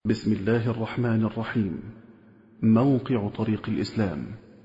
بسم الله الرحمن الرحيم موقع طريق الإسلام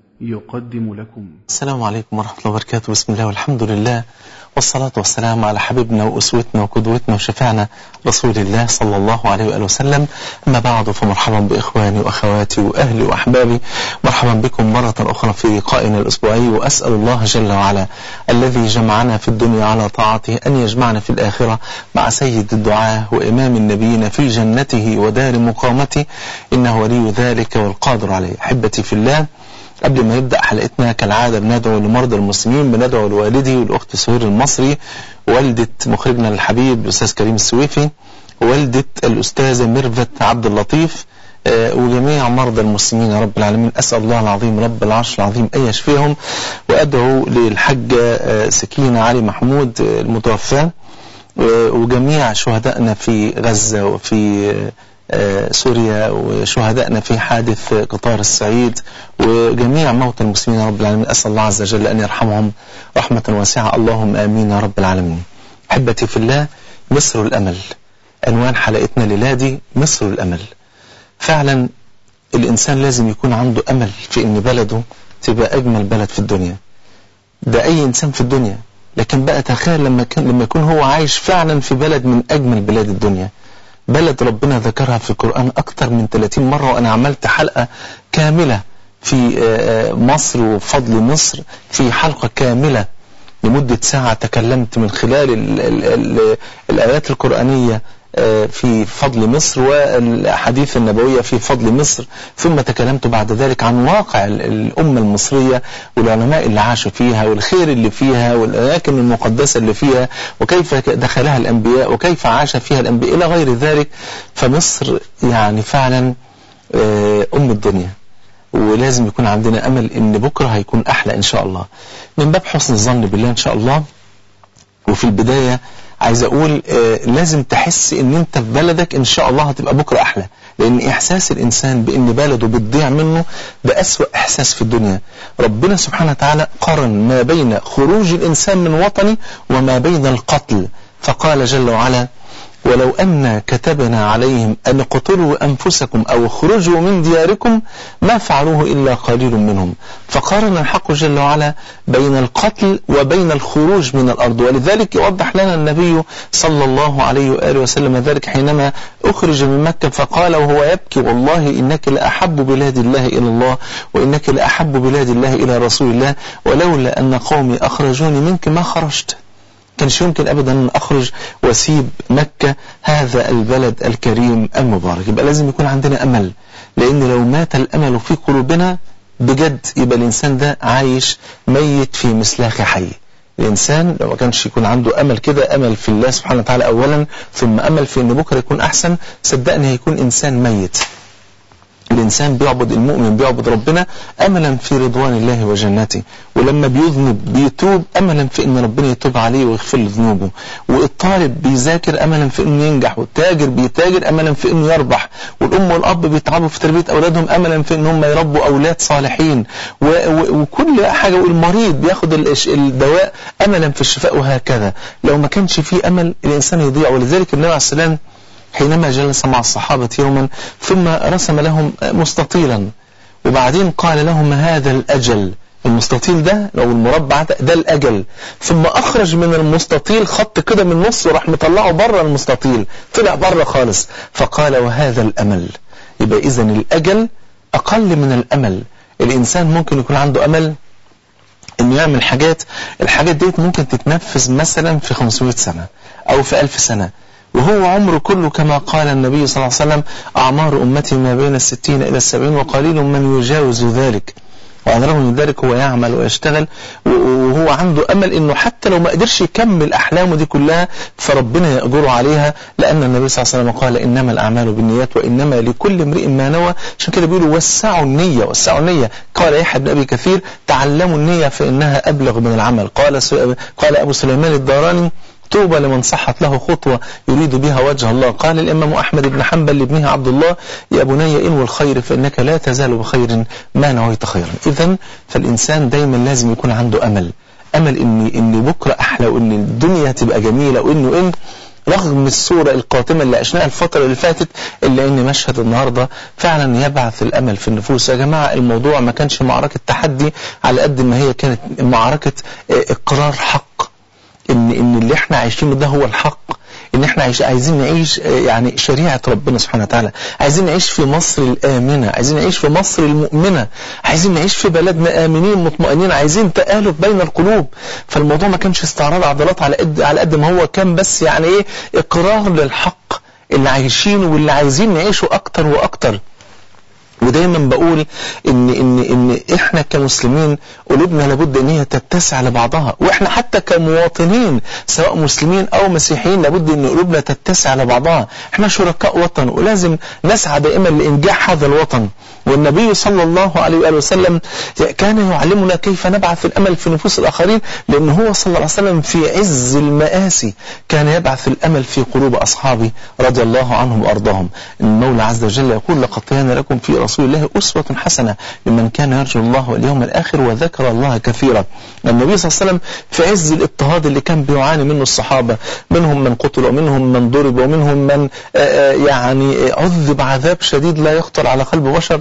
يقدم لكم السلام عليكم ورحمة الله وبركاته بسم الله والحمد لله والصلاة والسلام على حبيبنا وأسوتنا وقدوتنا وشفعنا رسول الله صلى الله عليه وآله وسلم أما بعد فمرحبا بإخواني وأخواتي وأهلي وأحبابي مرحبا بكم مرة أخرى في لقائنا الأسبوعي وأسأل الله جل وعلا الذي جمعنا في الدنيا على طاعته أن يجمعنا في الآخرة مع سيد الدعاة وإمام النبيين في جنته ودار مقامته إنه ولي ذلك والقادر عليه أحبتي في الله قبل ما يبدأ حلقتنا كالعادة بندعو لمرضى المسلمين بندعو لوالدي والأخت سهير المصري والدة مخرجنا الحبيب الأستاذ كريم السويفي والدة الأستاذة ميرفت عبد اللطيف آه، وجميع مرضى المسلمين يا رب العالمين أسأل الله العظيم رب العرش العظيم أن يشفيهم وأدعو للحجة آه، سكينة علي محمود آه، المتوفاة آه، وجميع شهدائنا في غزة وفي آه، آه، سوريا وشهدائنا في حادث قطار الصعيد وجميع موتى المسلمين يا رب العالمين أسأل الله عز وجل أن يرحمهم رحمة واسعة اللهم آمين يا رب العالمين أحبتي في الله مصر الأمل عنوان حلقتنا ليلادي مصر الأمل فعلا الإنسان لازم يكون عنده أمل في أن بلده تبقى أجمل بلد في الدنيا ده أي إنسان في الدنيا لكن بقى تخيل لما كان لما يكون هو عايش فعلا في بلد من أجمل بلاد الدنيا بلد ربنا ذكرها في القرآن أكثر من 30 مرة وأنا عملت حلقة كاملة في آه، آه، مصر وفضل مصر في حلقة كاملة لمدة ساعة تكلمت من خلال ال ال ال الآيات القرآنية آه، في فضل مصر والأحاديث النبوية في فضل مصر ثم تكلمت بعد ذلك عن واقع ال- الأمة المصرية والعلماء اللي عاشوا فيها والخير اللي فيها والأماكن المقدسة اللي فيها وكيف دخلها الأنبياء وكيف عاش فيها الأنبياء إلى غير ذلك فمصر يعني فعلا آه، أم الدنيا ولازم يكون عندنا أمل إن بكرة هيكون أحلى إن شاء الله من باب حسن الظن بالله إن شاء الله وفي البداية عايز أقول آه لازم تحس إن أنت في بلدك إن شاء الله هتبقى بكرة أحلى لأن إحساس الإنسان بإن بلده بتضيع منه ده أسوأ إحساس في الدنيا ربنا سبحانه وتعالى قارن ما بين خروج الإنسان من وطنه وما بين القتل فقال جل وعلا ولو أن كتبنا عليهم أن اقتلوا أنفسكم أو اخرجوا من دياركم ما فعلوه إلا قليل منهم فقارن الحق جل وعلا بين القتل وبين الخروج من الأرض ولذلك يوضح لنا النبي صلى الله عليه وآله وسلم ذلك حينما أخرج من مكة فقال وهو يبكي والله إنك لأحب بلاد الله إلى الله وإنك لأحب بلاد الله إلى رسول الله ولولا أن قومي أخرجوني منك ما خرجت كانش يمكن ابدا ان اخرج واسيب مكة هذا البلد الكريم المبارك يبقى لازم يكون عندنا امل لان لو مات الامل في قلوبنا بجد يبقى الانسان ده عايش ميت في مسلاخ حي الانسان لو ما كانش يكون عنده امل كده امل في الله سبحانه وتعالى اولا ثم امل في ان بكره يكون احسن صدقني هيكون انسان ميت الإنسان بيعبد المؤمن بيعبد ربنا أملا في رضوان الله وجنته ولما بيذنب بيتوب أملا في أن ربنا يتوب عليه ويغفر له ذنوبه والطالب بيذاكر أملا في أنه ينجح والتاجر بيتاجر أملا في أنه يربح والأم والأب بيتعبوا في تربية أولادهم أملا في أنهم يربوا أولاد صالحين و و وكل حاجة والمريض بياخد الإش- الدواء أملا في الشفاء وهكذا لو ما كانش فيه أمل الإنسان يضيع ولذلك النبي عليه السلام حينما جلس مع الصحابة يوما ثم رسم لهم مستطيلا وبعدين قال لهم هذا الأجل المستطيل ده لو المربع ده, ده الأجل ثم أخرج من المستطيل خط كده من النص وراح مطلعه بره المستطيل طلع بره خالص فقال وهذا الأمل يبقى إذا الأجل أقل من الأمل الإنسان ممكن يكون عنده أمل انه يعمل حاجات الحاجات ديت ممكن تتنفذ مثلا في 500 سنة او في 1000 سنة وهو عمره كله كما قال النبي صلى الله عليه وسلم أعمار أمتي ما بين الستين إلى السبعين وقليل من يجاوز ذلك وعلى الرغم من ذلك هو يعمل ويشتغل و- وهو عنده أمل أنه حتى لو ما قدرش يكمل أحلامه دي كلها فربنا يأجره عليها لأن النبي صلى الله عليه وسلم قال إنما الأعمال بالنيات وإنما لكل امرئ ما نوى عشان كده بيقولوا وسعوا النية وسعوا النية قال يحيى بن أبي كثير تعلموا النية فإنها أبلغ من العمل قال س- قال أبو سليمان الداراني طوبى لمن صحت له خطوة يريد بها وجه الله قال الإمام أحمد بن حنبل لابنه عبد الله يا بني إنو الخير فإنك لا تزال بخير ما نويت خيرا إذا فالإنسان دايما لازم يكون عنده أمل أمل إن إن بكرة أحلى وإن الدنيا تبقى جميلة وإنه إن رغم الصورة القاتمة اللي عشناها الفترة اللي فاتت إلا إن مشهد النهاردة فعلا يبعث الأمل في النفوس يا جماعة الموضوع ما كانش معركة تحدي على قد ما هي كانت معركة إقرار حق إن إن اللي إحنا عايشينه ده هو الحق ان احنا عايش عايزين نعيش يعني شريعة ربنا سبحانه وتعالى عايزين نعيش في مصر الآمنة عايزين نعيش في مصر المؤمنة عايزين نعيش في بلدنا آمنين مطمئنين عايزين تآلف بين القلوب فالموضوع ما كانش استعراض عضلات على قد على قد ما هو كان بس يعني ايه اقرار للحق اللي عايشينه واللي عايزين نعيشه اكتر واكتر ودايما بقول ان ان ان احنا كمسلمين قلوبنا لابد ان هي تتسع لبعضها واحنا حتى كمواطنين سواء مسلمين او مسيحيين لابد ان قلوبنا تتسع لبعضها احنا شركاء وطن ولازم نسعى دائما لانجاح هذا الوطن والنبي صلى الله عليه وآله وسلم كان يعلمنا كيف نبعث الأمل في نفوس الآخرين لأن هو صلى الله عليه وسلم في عز المآسي كان يبعث الأمل في قلوب أصحابه رضي الله عنهم وأرضاهم المولى عز وجل يقول لقد كان لكم في رسول الله أسوة حسنة لمن كان يرجو الله واليوم الآخر وذكر الله كثيرا النبي صلى الله عليه وسلم في عز الاضطهاد اللي كان بيعاني منه الصحابة منهم من قتل ومنهم من ضرب ومنهم من يعني عذب عذاب شديد لا يخطر على قلب بشر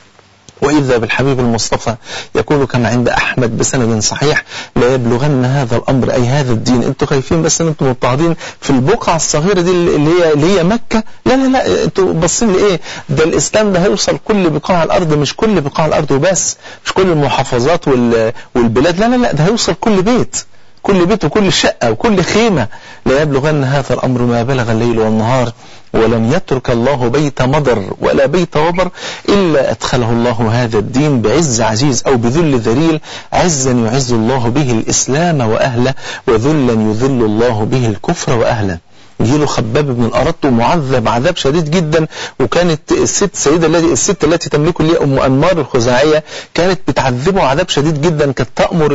وإذا بالحبيب المصطفى يقول كما عند أحمد بسند صحيح لا يبلغن هذا الأمر أي هذا الدين أنتوا خايفين بس أن أنتوا مضطهدين في البقعة الصغيرة دي اللي هي, اللي هي مكة لا لا لا أنتوا باصين لإيه ده الإسلام ده هيوصل كل بقاع الأرض مش كل بقاع الأرض وبس مش كل المحافظات والبلاد لا لا لا ده هيوصل كل بيت كل بيت وكل شقة وكل خيمة لا يبلغن هذا الأمر ما بلغ الليل والنهار ولن يترك الله بيت مضر ولا بيت وبر إلا أدخله الله هذا الدين بعز عزيز أو بذل ذليل عزا يعز الله به الإسلام وأهله وذلا يذل الله به الكفر وأهله يجيله خباب بن الأرط معذب عذاب شديد جدا وكانت الست سيدة التي الست التي تملكه اللي هي أم أنمار الخزاعية كانت بتعذبه عذاب شديد جدا كانت تأمر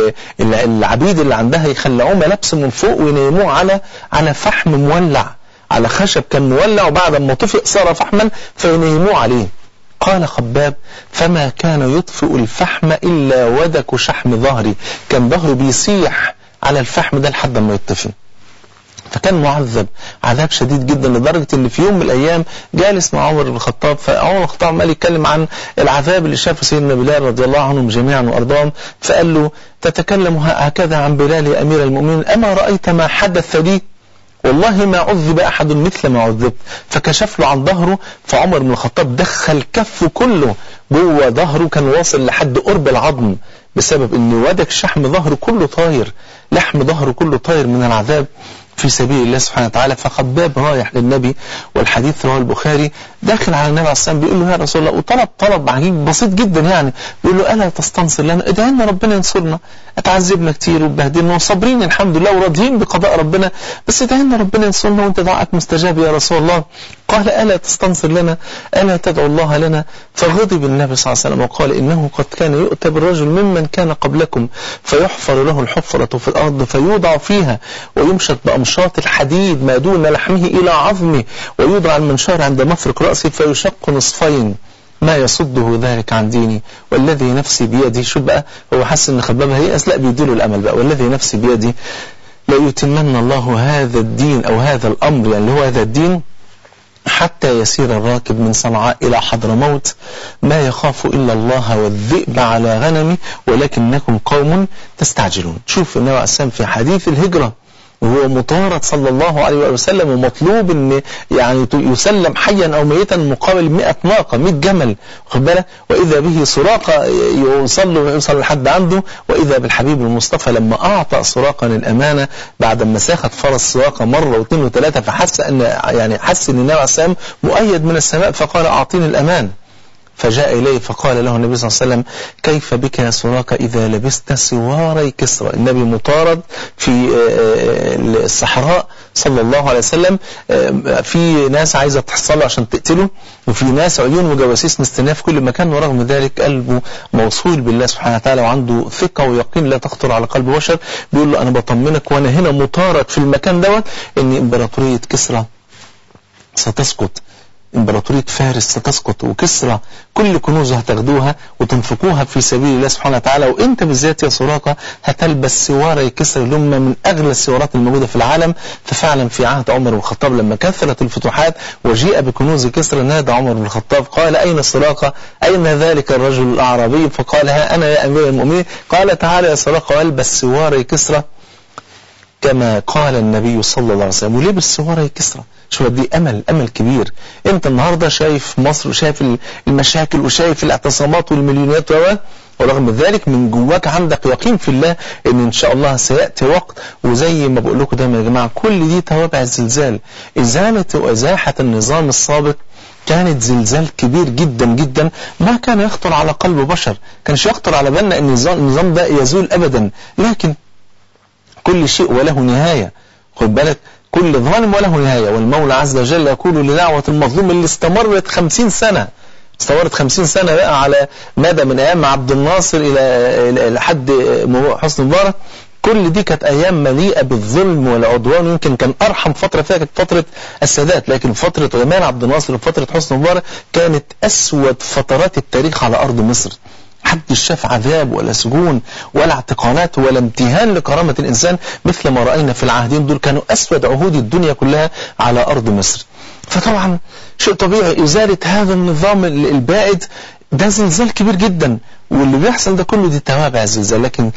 العبيد اللي عندها يخلعوه ملابس من فوق وينيموه على على فحم مولع على خشب كان مولع وبعد ما طفئ صار فحما فينيموه عليه قال خباب فما كان يطفئ الفحم إلا ودك شحم ظهري كان ظهره بيسيح على الفحم ده لحد ما يطفي فكان معذب عذاب شديد جدا لدرجة ان في يوم من الايام جالس مع عمر بن الخطاب فعمر بن الخطاب عمال يتكلم عن العذاب اللي شافه سيدنا بلال رضي الله عنهم جميعا وارضاهم فقال له تتكلم هكذا عن بلال يا امير المؤمنين اما رأيت ما حدث لي والله ما عذب أحد مثل ما عذبت فكشف له عن ظهره فعمر بن الخطاب دخل كفه كله جوه ظهره كان واصل لحد قرب العظم بسبب ان ودك شحم ظهره كله طاير لحم ظهره كله طاير من العذاب في سبيل الله سبحانه وتعالى فخباب رايح للنبي والحديث رواه البخاري داخل على النبي عليه الصلاه والسلام بيقول له يا رسول الله وطلب طلب عجيب بسيط جدا يعني بيقول له الا تستنصر لنا ادعي لنا ربنا ينصرنا اتعذبنا كتير وبهدلنا وصابرين الحمد لله وراضيين بقضاء ربنا بس ادعي لنا ربنا ينصرنا وانت دعاءك مستجاب يا رسول الله قال الا تستنصر لنا الا تدعو الله لنا فغضب النبي صلى الله عليه وسلم وقال انه قد كان يؤتى بالرجل ممن كان قبلكم فيحفر له الحفره في الارض فيوضع فيها ويمشط بامشاط الحديد ما دون لحمه الى عظمه ويوضع المنشار عند مفرق راسه فيشق نصفين ما يصده ذلك عن ديني والذي نفسي بيدي شو بقى هو حس ان خباب هيأس لا بيديله الامل بقى والذي نفسي بيدي لا يتمن الله هذا الدين او هذا الامر يعني اللي هو هذا الدين حتى يسير الراكب من صنعاء إلى حضرموت ما يخاف إلا الله والذئب على غنمه ولكنكم قوم تستعجلون شوف النبي عليه السلام في حديث الهجرة وهو مطارد صلى الله عليه وسلم ومطلوب ان يعني يسلم حيا او ميتا مقابل 100 ناقه 100 جمل واخد بالك واذا به سراقه يوصل له يوصل لحد عنده واذا بالحبيب المصطفى لما اعطى سراقا الامانه بعد ما ساخت فرس سراقه مره واثنين وثلاثه فحس ان يعني حس ان النبي عليه السلام مؤيد من السماء فقال اعطيني الامان فجاء إليه فقال له النبي صلى الله عليه وسلم كيف بك يا سراقة إذا لبست سواري كسرى النبي مطارد في الصحراء صلى الله عليه وسلم في ناس عايزة تحصله عشان تقتله وفي ناس عيون وجواسيس مستناه في كل مكان ورغم ذلك قلبه موصول بالله سبحانه وتعالى وعنده ثقة ويقين لا تخطر على قلب بشر بيقول له أنا بطمنك وأنا هنا مطارد في المكان دوت إن إمبراطورية كسرى ستسقط امبراطورية فارس ستسقط وكسرى كل كنوزه هتاخدوها وتنفقوها في سبيل الله سبحانه وتعالى وانت بالذات يا سراقة هتلبس سوارة كسرى اللي هم من اغلى السوارات الموجودة في العالم ففعلا في عهد عمر بن الخطاب لما كثرت الفتوحات وجيء بكنوز كسرى نادى عمر بن الخطاب قال اين سراقة اين ذلك الرجل الاعرابي فقال ها انا يا امير المؤمنين قال تعالى يا سراقة والبس سوارة كسرى كما قال النبي صلى الله عليه وسلم ولبس سوارة كسرى شوف دي امل امل كبير انت النهارده شايف مصر وشايف المشاكل وشايف الاعتصامات والمليونيات و ورغم ذلك من جواك عندك يقين في الله ان ان شاء الله سياتي وقت وزي ما بقول لكم دايما يا جماعه كل دي توابع الزلزال ازاله وازاحه النظام السابق كانت زلزال كبير جدا جدا ما كان يخطر على قلب بشر كانش يخطر على بالنا ان النظام ده يزول ابدا لكن كل شيء وله نهايه خد بالك كل ظالم وله نهاية والمولى عز وجل يقول لدعوة المظلوم اللي استمرت خمسين سنة استمرت خمسين سنة بقى على مدى من أيام عبد الناصر إلى لحد حسن مبارك كل دي كانت أيام مليئة بالظلم والعدوان يمكن كان أرحم فترة فيها كانت فترة السادات لكن فترة جمال عبد الناصر وفترة حسن مبارك كانت أسود فترات التاريخ على أرض مصر محدش شاف عذاب ولا سجون ولا اعتقالات ولا امتهان لكرامة الإنسان مثل ما رأينا في العهدين دول كانوا أسود عهود الدنيا كلها على أرض مصر فطبعا شيء طبيعي إزالة هذا النظام البائد ده زلزال كبير جدا واللي بيحصل ده كله دي توابع الزلزال لكن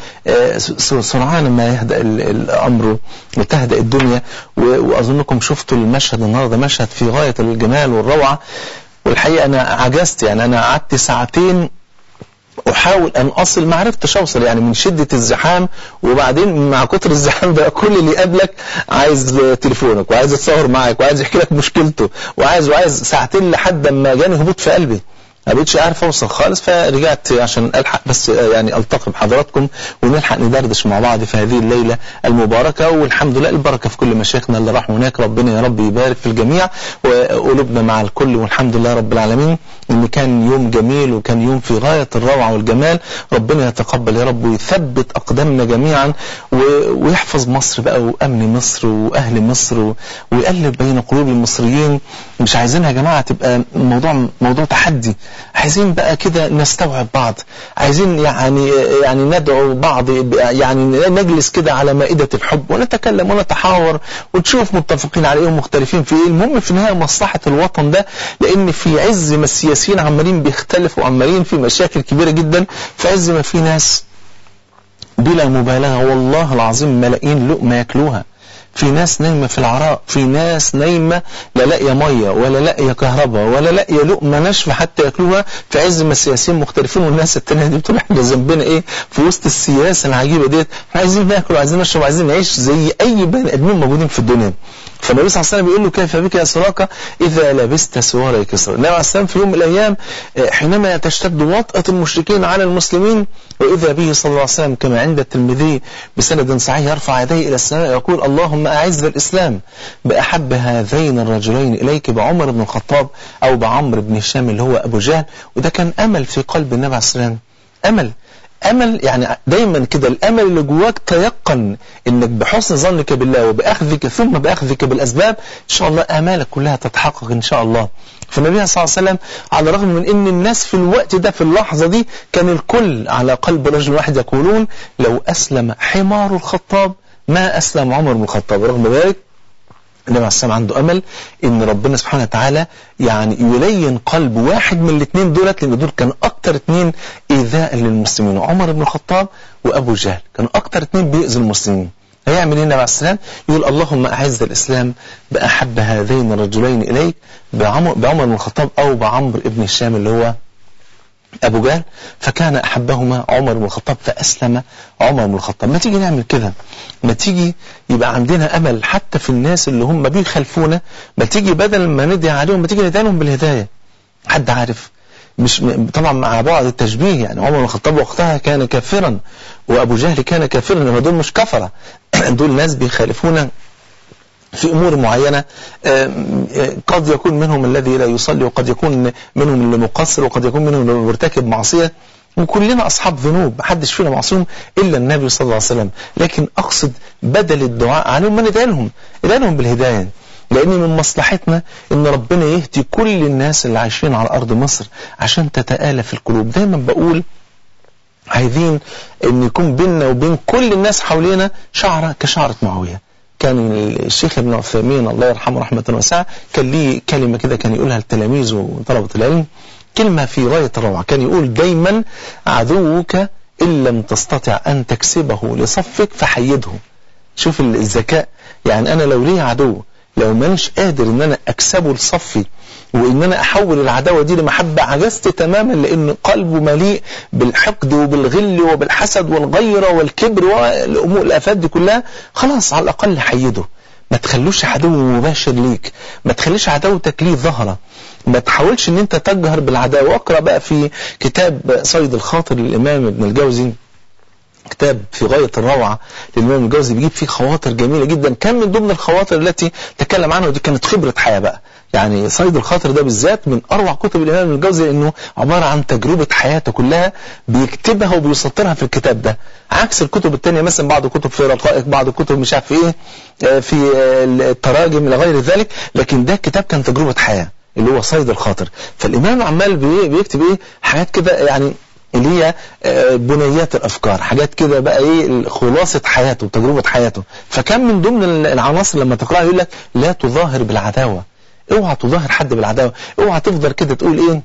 سرعان ما يهدأ الأمر وتهدأ الدنيا وأظنكم شفتوا المشهد النهارده مشهد في غاية الجمال والروعة والحقيقة أنا عجزت يعني أنا قعدت ساعتين احاول ان اصل ما عرفتش اوصل يعني من شدة الزحام وبعدين مع كتر الزحام ده كل اللي قابلك عايز تليفونك وعايز يتصور معاك وعايز يحكي لك مشكلته وعايز وعايز ساعتين لحد ما جاني هبوط في قلبي ما بقتش عارف اوصل خالص فرجعت عشان الحق بس يعني التقي بحضراتكم ونلحق ندردش مع بعض في هذه الليله المباركه والحمد لله البركه في كل مشايخنا اللي راحوا هناك ربنا يا رب يبارك في الجميع وقلوبنا مع الكل والحمد لله رب العالمين ان كان يوم جميل وكان يوم في غايه الروعه والجمال ربنا يتقبل يا رب ويثبت اقدامنا جميعا ويحفظ مصر بقى وامن مصر واهل مصر ويقلب بين قلوب المصريين مش عايزينها يا جماعه تبقى موضوع موضوع تحدي عايزين بقى كده نستوعب بعض عايزين يعني يعني ندعو بعض يعني نجلس كده على مائدة الحب ونتكلم ونتحاور ونشوف متفقين على ايه ومختلفين في ايه المهم في النهاية مصلحة الوطن ده لان في عز ما السياسيين عمالين بيختلفوا وعمالين في مشاكل كبيرة جدا في عز ما في ناس بلا مبالغة والله العظيم ملايين لقمة ياكلوها في ناس نايمة في العراء في ناس نايمة لا لاقية مية ولا لاقية كهرباء ولا لاقية لقمة ناشفة حتى ياكلوها في عز ما السياسيين مختلفين والناس التانية دي بتقول احنا ذنبنا ايه في وسط السياسة العجيبة ديت احنا عايزين ناكل وعايزين نشرب وعايزين نعيش زي اي بني ادمين موجودين في الدنيا فالنبي صلى الله عليه وسلم بيقول له كيف بك يا سراقة إذا لبست سوار كسرى النبي عليه السلام في يوم من الأيام حينما تشتد وطأة المشركين على المسلمين وإذا به صلى الله عليه وسلم كما عند الترمذي بسند صحيح يرفع يديه إلى السماء ويقول اللهم أعز الإسلام بأحب هذين الرجلين إليك بعمر بن الخطاب أو بعمر بن هشام اللي هو أبو جهل وده كان أمل في قلب النبي عليه السلام أمل امل يعني دايما كده الامل اللي جواك تيقن انك بحسن ظنك بالله وباخذك ثم باخذك بالاسباب ان شاء الله امالك كلها تتحقق ان شاء الله فالنبي صلى الله عليه وسلم على الرغم من ان الناس في الوقت ده في اللحظه دي كان الكل على قلب رجل واحد يقولون لو اسلم حمار الخطاب ما اسلم عمر بن الخطاب رغم ذلك النبي عليه السلام عنده امل ان ربنا سبحانه وتعالى يعني يلين قلب واحد من الاثنين دولت لان دول كانوا اكتر اثنين ايذاء للمسلمين عمر بن الخطاب وابو جهل كانوا اكتر اثنين بيؤذوا المسلمين هيعمل ايه النبي عليه السلام يقول اللهم اعز الاسلام باحب هذين الرجلين اليك بعمر بعمر بن الخطاب او بعمر بن هشام اللي هو أبو جهل فكان أحبهما عمر بن الخطاب فأسلم عمر بن الخطاب ما تيجي نعمل كده ما تيجي يبقى عندنا أمل حتى في الناس اللي هم بيخالفونا ما تيجي بدل ما ندعي عليهم ما تيجي ندعي لهم بالهداية حد عارف مش طبعا مع بعض التشبيه يعني عمر بن الخطاب وقتها كان كافرا وأبو جهل كان كافرا انما دول مش كفرة دول ناس بيخالفونا في أمور معينة قد يكون منهم الذي لا يصلي وقد يكون منهم اللي مقصر وقد يكون منهم اللي مرتكب معصية وكلنا أصحاب ذنوب محدش فينا معصوم إلا النبي صلى الله عليه وسلم لكن أقصد بدل الدعاء عليهم ما ندعي لهم ندعي لهم بالهداية لان من مصلحتنا ان ربنا يهدي كل الناس اللي عايشين على ارض مصر عشان تتآلف القلوب دايما بقول عايزين ان يكون بيننا وبين كل الناس حوالينا شعرة كشعرة معاوية كان الشيخ ابن عثيمين الله يرحمه رحمة واسعة كان ليه كلمة كده كان يقولها لتلاميذه وطلبة العلم كلمة في غاية الروعة كان يقول دايما عدوك إن لم تستطع أن تكسبه لصفك فحيده شوف الذكاء يعني أنا لو لي عدو لو مانيش قادر ان انا اكسبه لصفي وان انا احول العداوه دي لمحبه عجزت تماما لان قلبه مليء بالحقد وبالغل وبالحسد والغيره والكبر والامور الافات دي كلها خلاص على الاقل حيده ما تخلوش عدو مباشر ليك ما تخليش عداوتك ليه ظهره ما تحاولش ان انت تجهر بالعداوه واقرا بقى في كتاب صيد الخاطر للامام ابن الجوزي كتاب في غاية الروعة للإمام الجوزي بيجيب فيه خواطر جميلة جدا كان من ضمن الخواطر التي تكلم عنها ودي كانت خبرة حياة بقى يعني صيد الخاطر ده بالذات من أروع كتب الإمام الجوزي لأنه عبارة عن تجربة حياته كلها بيكتبها وبيسطرها في الكتاب ده عكس الكتب التانية مثلا بعض الكتب في رقائق بعض الكتب مش عارف إيه في التراجم إلى غير ذلك لكن ده الكتاب كان تجربة حياة اللي هو صيد الخاطر فالإمام عمال بيكتب إيه حاجات كده يعني اللي هي بنيات الافكار حاجات كده بقى ايه خلاصه حياته وتجربه حياته فكان من ضمن العناصر لما تقراها يقول لك لا تظاهر بالعداوه اوعى تظاهر حد بالعداوه اوعى تفضل كده تقول ايه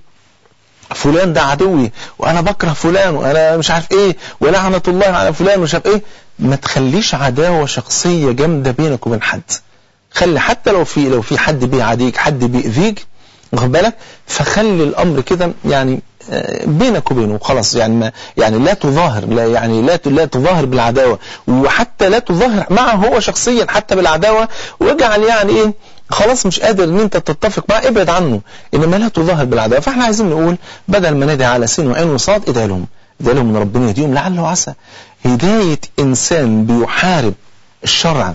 فلان ده عدوي وانا بكره فلان وانا مش عارف ايه ولعنه الله على فلان ومش عارف ايه ما تخليش عداوه شخصيه جامده بينك وبين حد خلي حتى لو في لو في حد بيعاديك حد بيأذيك واخد بالك فخلي الامر كده يعني بينك وبينه وخلاص يعني ما يعني لا تظاهر لا يعني لا لا تظاهر بالعداوه وحتى لا تظاهر معه هو شخصيا حتى بالعداوه واجعل يعني ايه خلاص مش قادر ان انت تتفق معاه ابعد عنه انما لا تظاهر بالعداوه فاحنا عايزين نقول بدل ما ندعي على سين وعين وصاد ادعي لهم ادعي لهم ان ربنا يهديهم لعله وعسى هدايه انسان بيحارب الشرع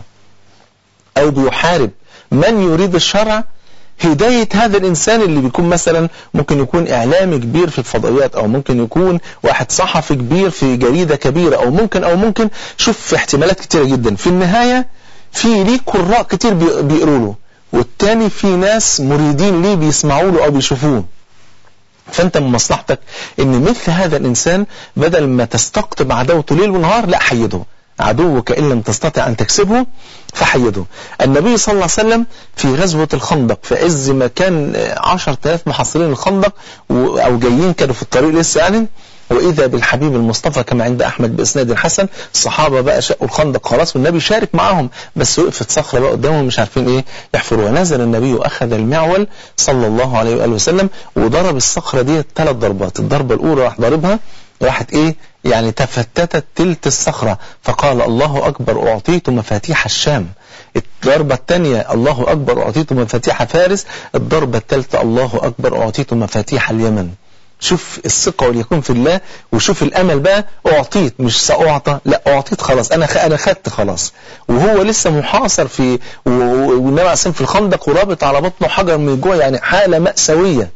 او بيحارب من يريد الشرع هداية هذا الإنسان اللي بيكون مثلا ممكن يكون إعلامي كبير في الفضائيات أو ممكن يكون واحد صحفي كبير في جريدة كبيرة أو ممكن أو ممكن شوف في احتمالات كتيرة جدا في النهاية في ليه قراء كتير بيقروا له والتاني في ناس مريدين ليه بيسمعوا له أو بيشوفوه فأنت من مصلحتك إن مثل هذا الإنسان بدل ما تستقطب عداوته ليل ونهار لا حيده عدوك إن لم تستطع أن تكسبه فحيده النبي صلى الله عليه وسلم في غزوة الخندق في عز ما كان عشر تلاف محصرين الخندق أو جايين كانوا في الطريق لسه يعني وإذا بالحبيب المصطفى كما عند أحمد بإسناد حسن الصحابة بقى شقوا الخندق خلاص والنبي شارك معاهم بس وقفت صخرة بقى قدامهم مش عارفين إيه يحفروها نزل النبي وأخذ المعول صلى الله عليه وآله وسلم وضرب الصخرة دي ثلاث ضربات الضربة الأولى راح ضاربها راحت إيه يعني تفتتت تلت الصخرة فقال الله أكبر أعطيت مفاتيح الشام الضربة الثانية الله أكبر أعطيت مفاتيح فارس الضربة الثالثة الله أكبر أعطيت مفاتيح اليمن شوف الثقة واليكون في الله وشوف الأمل بقى أعطيت مش سأعطى لا أعطيت خلاص أنا أنا خدت خلاص وهو لسه محاصر في والنبي عليه في الخندق ورابط على بطنه حجر من الجوع يعني حالة مأساوية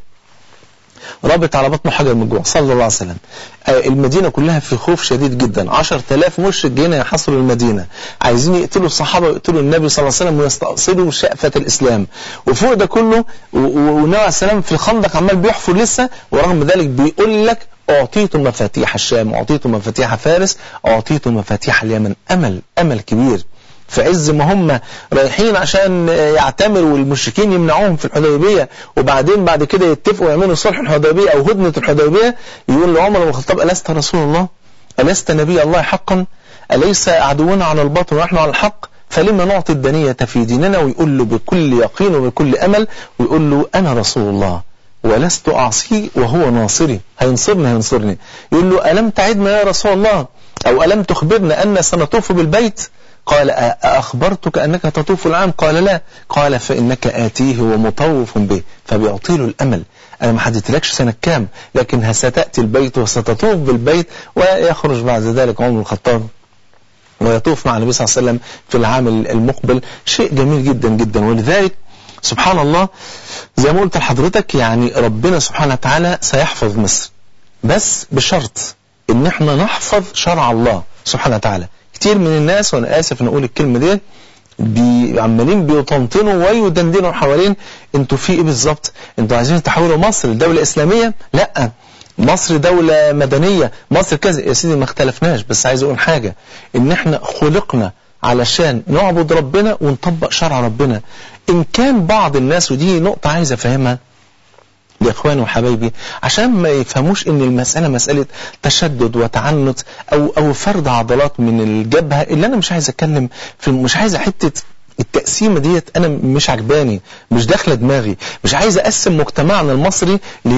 رابط على بطنه حجر من الجوع صلى الله عليه وسلم المدينة كلها في خوف شديد جدا 10000 مشرك جايين يحصروا المدينة عايزين يقتلوا الصحابة ويقتلوا النبي صلى الله عليه وسلم ويستأصلوا شأفة الإسلام وفوق ده كله والنبي عليه السلام في الخندق عمال بيحفر لسه ورغم ذلك بيقول لك أعطيت مفاتيح الشام أعطيت مفاتيح فارس أعطيت مفاتيح اليمن أمل أمل كبير في عز ما هم رايحين عشان يعتمروا والمشركين يمنعوهم في الحديبية وبعدين بعد كده يتفقوا يعملوا صلح الحديبية أو هدنة الحديبية يقول لعمر بن الخطاب ألست رسول الله ألست نبي الله حقا أليس عدونا على الباطل ونحن على الحق فلما نعطي الدنية في ديننا ويقول له بكل يقين وبكل أمل ويقول له أنا رسول الله ولست أعصيه وهو ناصري هينصرني هينصرني يقول له ألم تعدنا يا رسول الله أو ألم تخبرنا أن سنطوف بالبيت قال أخبرتك أنك تطوف العام قال لا قال فإنك آتيه ومطوف به فبيعطي له الأمل أنا ما حددتلكش سنة كام لكن ستأتي البيت وستطوف بالبيت ويخرج بعد ذلك عمر الخطاب ويطوف مع النبي صلى الله عليه وسلم في العام المقبل شيء جميل جدا جدا ولذلك سبحان الله زي ما قلت لحضرتك يعني ربنا سبحانه وتعالى سيحفظ مصر بس بشرط ان احنا نحفظ شرع الله سبحانه وتعالى كتير من الناس وانا اسف ان اقول الكلمه دي بي عمالين بيطنطنوا ويدندنوا حوالين انتوا في ايه بالظبط انتوا عايزين تحولوا مصر لدولة اسلامية لا مصر دولة مدنية مصر كذا يا سيدي ما اختلفناش بس عايز اقول حاجة ان احنا خلقنا علشان نعبد ربنا ونطبق شرع ربنا ان كان بعض الناس ودي نقطة عايز افهمها لإخواني وحبايبي عشان ما يفهموش ان المسألة مسألة تشدد وتعنت او او فرد عضلات من الجبهة اللي انا مش عايز اتكلم في مش عايز حتة التقسيمة ديت انا مش عجباني مش داخله دماغي مش عايز اقسم مجتمعنا المصري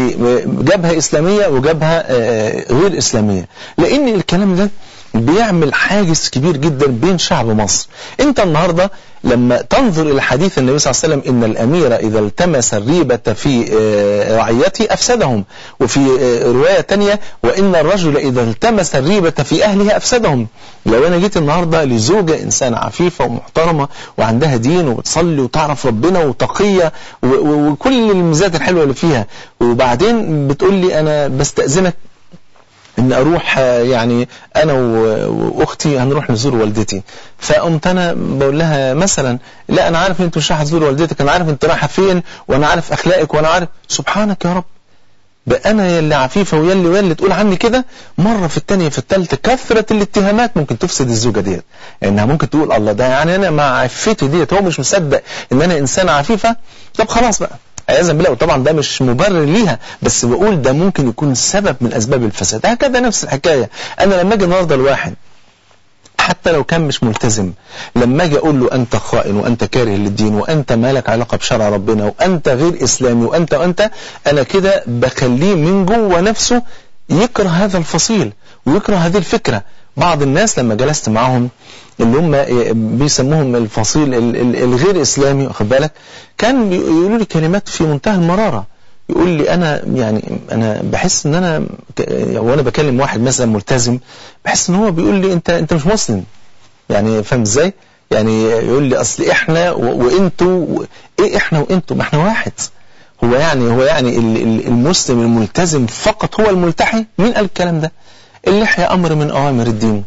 لجبهة اسلامية وجبهة غير اسلامية لان الكلام ده بيعمل حاجز كبير جدا بين شعب مصر انت النهاردة لما تنظر إلى حديث النبي صلى الله عليه وسلم إن الأمير إذا التمس الريبة في رعيته أفسدهم وفي رواية تانية وإن الرجل إذا التمس الريبة في أهله أفسدهم لو أنا جيت النهاردة لزوجة إنسانة عفيفة ومحترمة وعندها دين وبتصلي وتعرف ربنا وتقية وكل الميزات الحلوة اللي فيها وبعدين بتقول لي أنا بستأذنك ان اروح يعني انا واختي هنروح نزور والدتي فقمت انا بقول لها مثلا لا انا عارف انت مش رايحه تزور والدتك انا عارف انت رايحه فين وانا عارف اخلاقك وانا عارف سبحانك يا رب بقى انا يلي عفيفه ويلي ويلي تقول عني كده مره في الثانيه في الثالثه كثره الاتهامات ممكن تفسد الزوجه ديت انها ممكن تقول الله ده يعني انا مع عفتي ديت هو مش مصدق ان انا انسانه عفيفه طب خلاص بقى عياذا بالله وطبعا ده مش مبرر ليها بس بقول ده ممكن يكون سبب من اسباب الفساد هكذا نفس الحكايه انا لما اجي النهارده الواحد حتى لو كان مش ملتزم لما اجي اقول له انت خائن وانت كاره للدين وانت مالك علاقه بشرع ربنا وانت غير اسلامي وانت وانت انا كده بخليه من جوه نفسه يكره هذا الفصيل ويكره هذه الفكره بعض الناس لما جلست معهم اللي هم بيسموهم الفصيل الغير اسلامي واخد بالك كان يقولوا لي كلمات في منتهى المراره يقول لي انا يعني انا بحس ان انا وانا بكلم واحد مثلا ملتزم بحس ان هو بيقول لي انت انت مش مسلم يعني فاهم ازاي يعني يقول لي اصل احنا وانتوا ايه احنا وانتوا ما احنا واحد هو يعني هو يعني المسلم الملتزم فقط هو الملتحي مين قال الكلام ده اللحية امر من اوامر الدين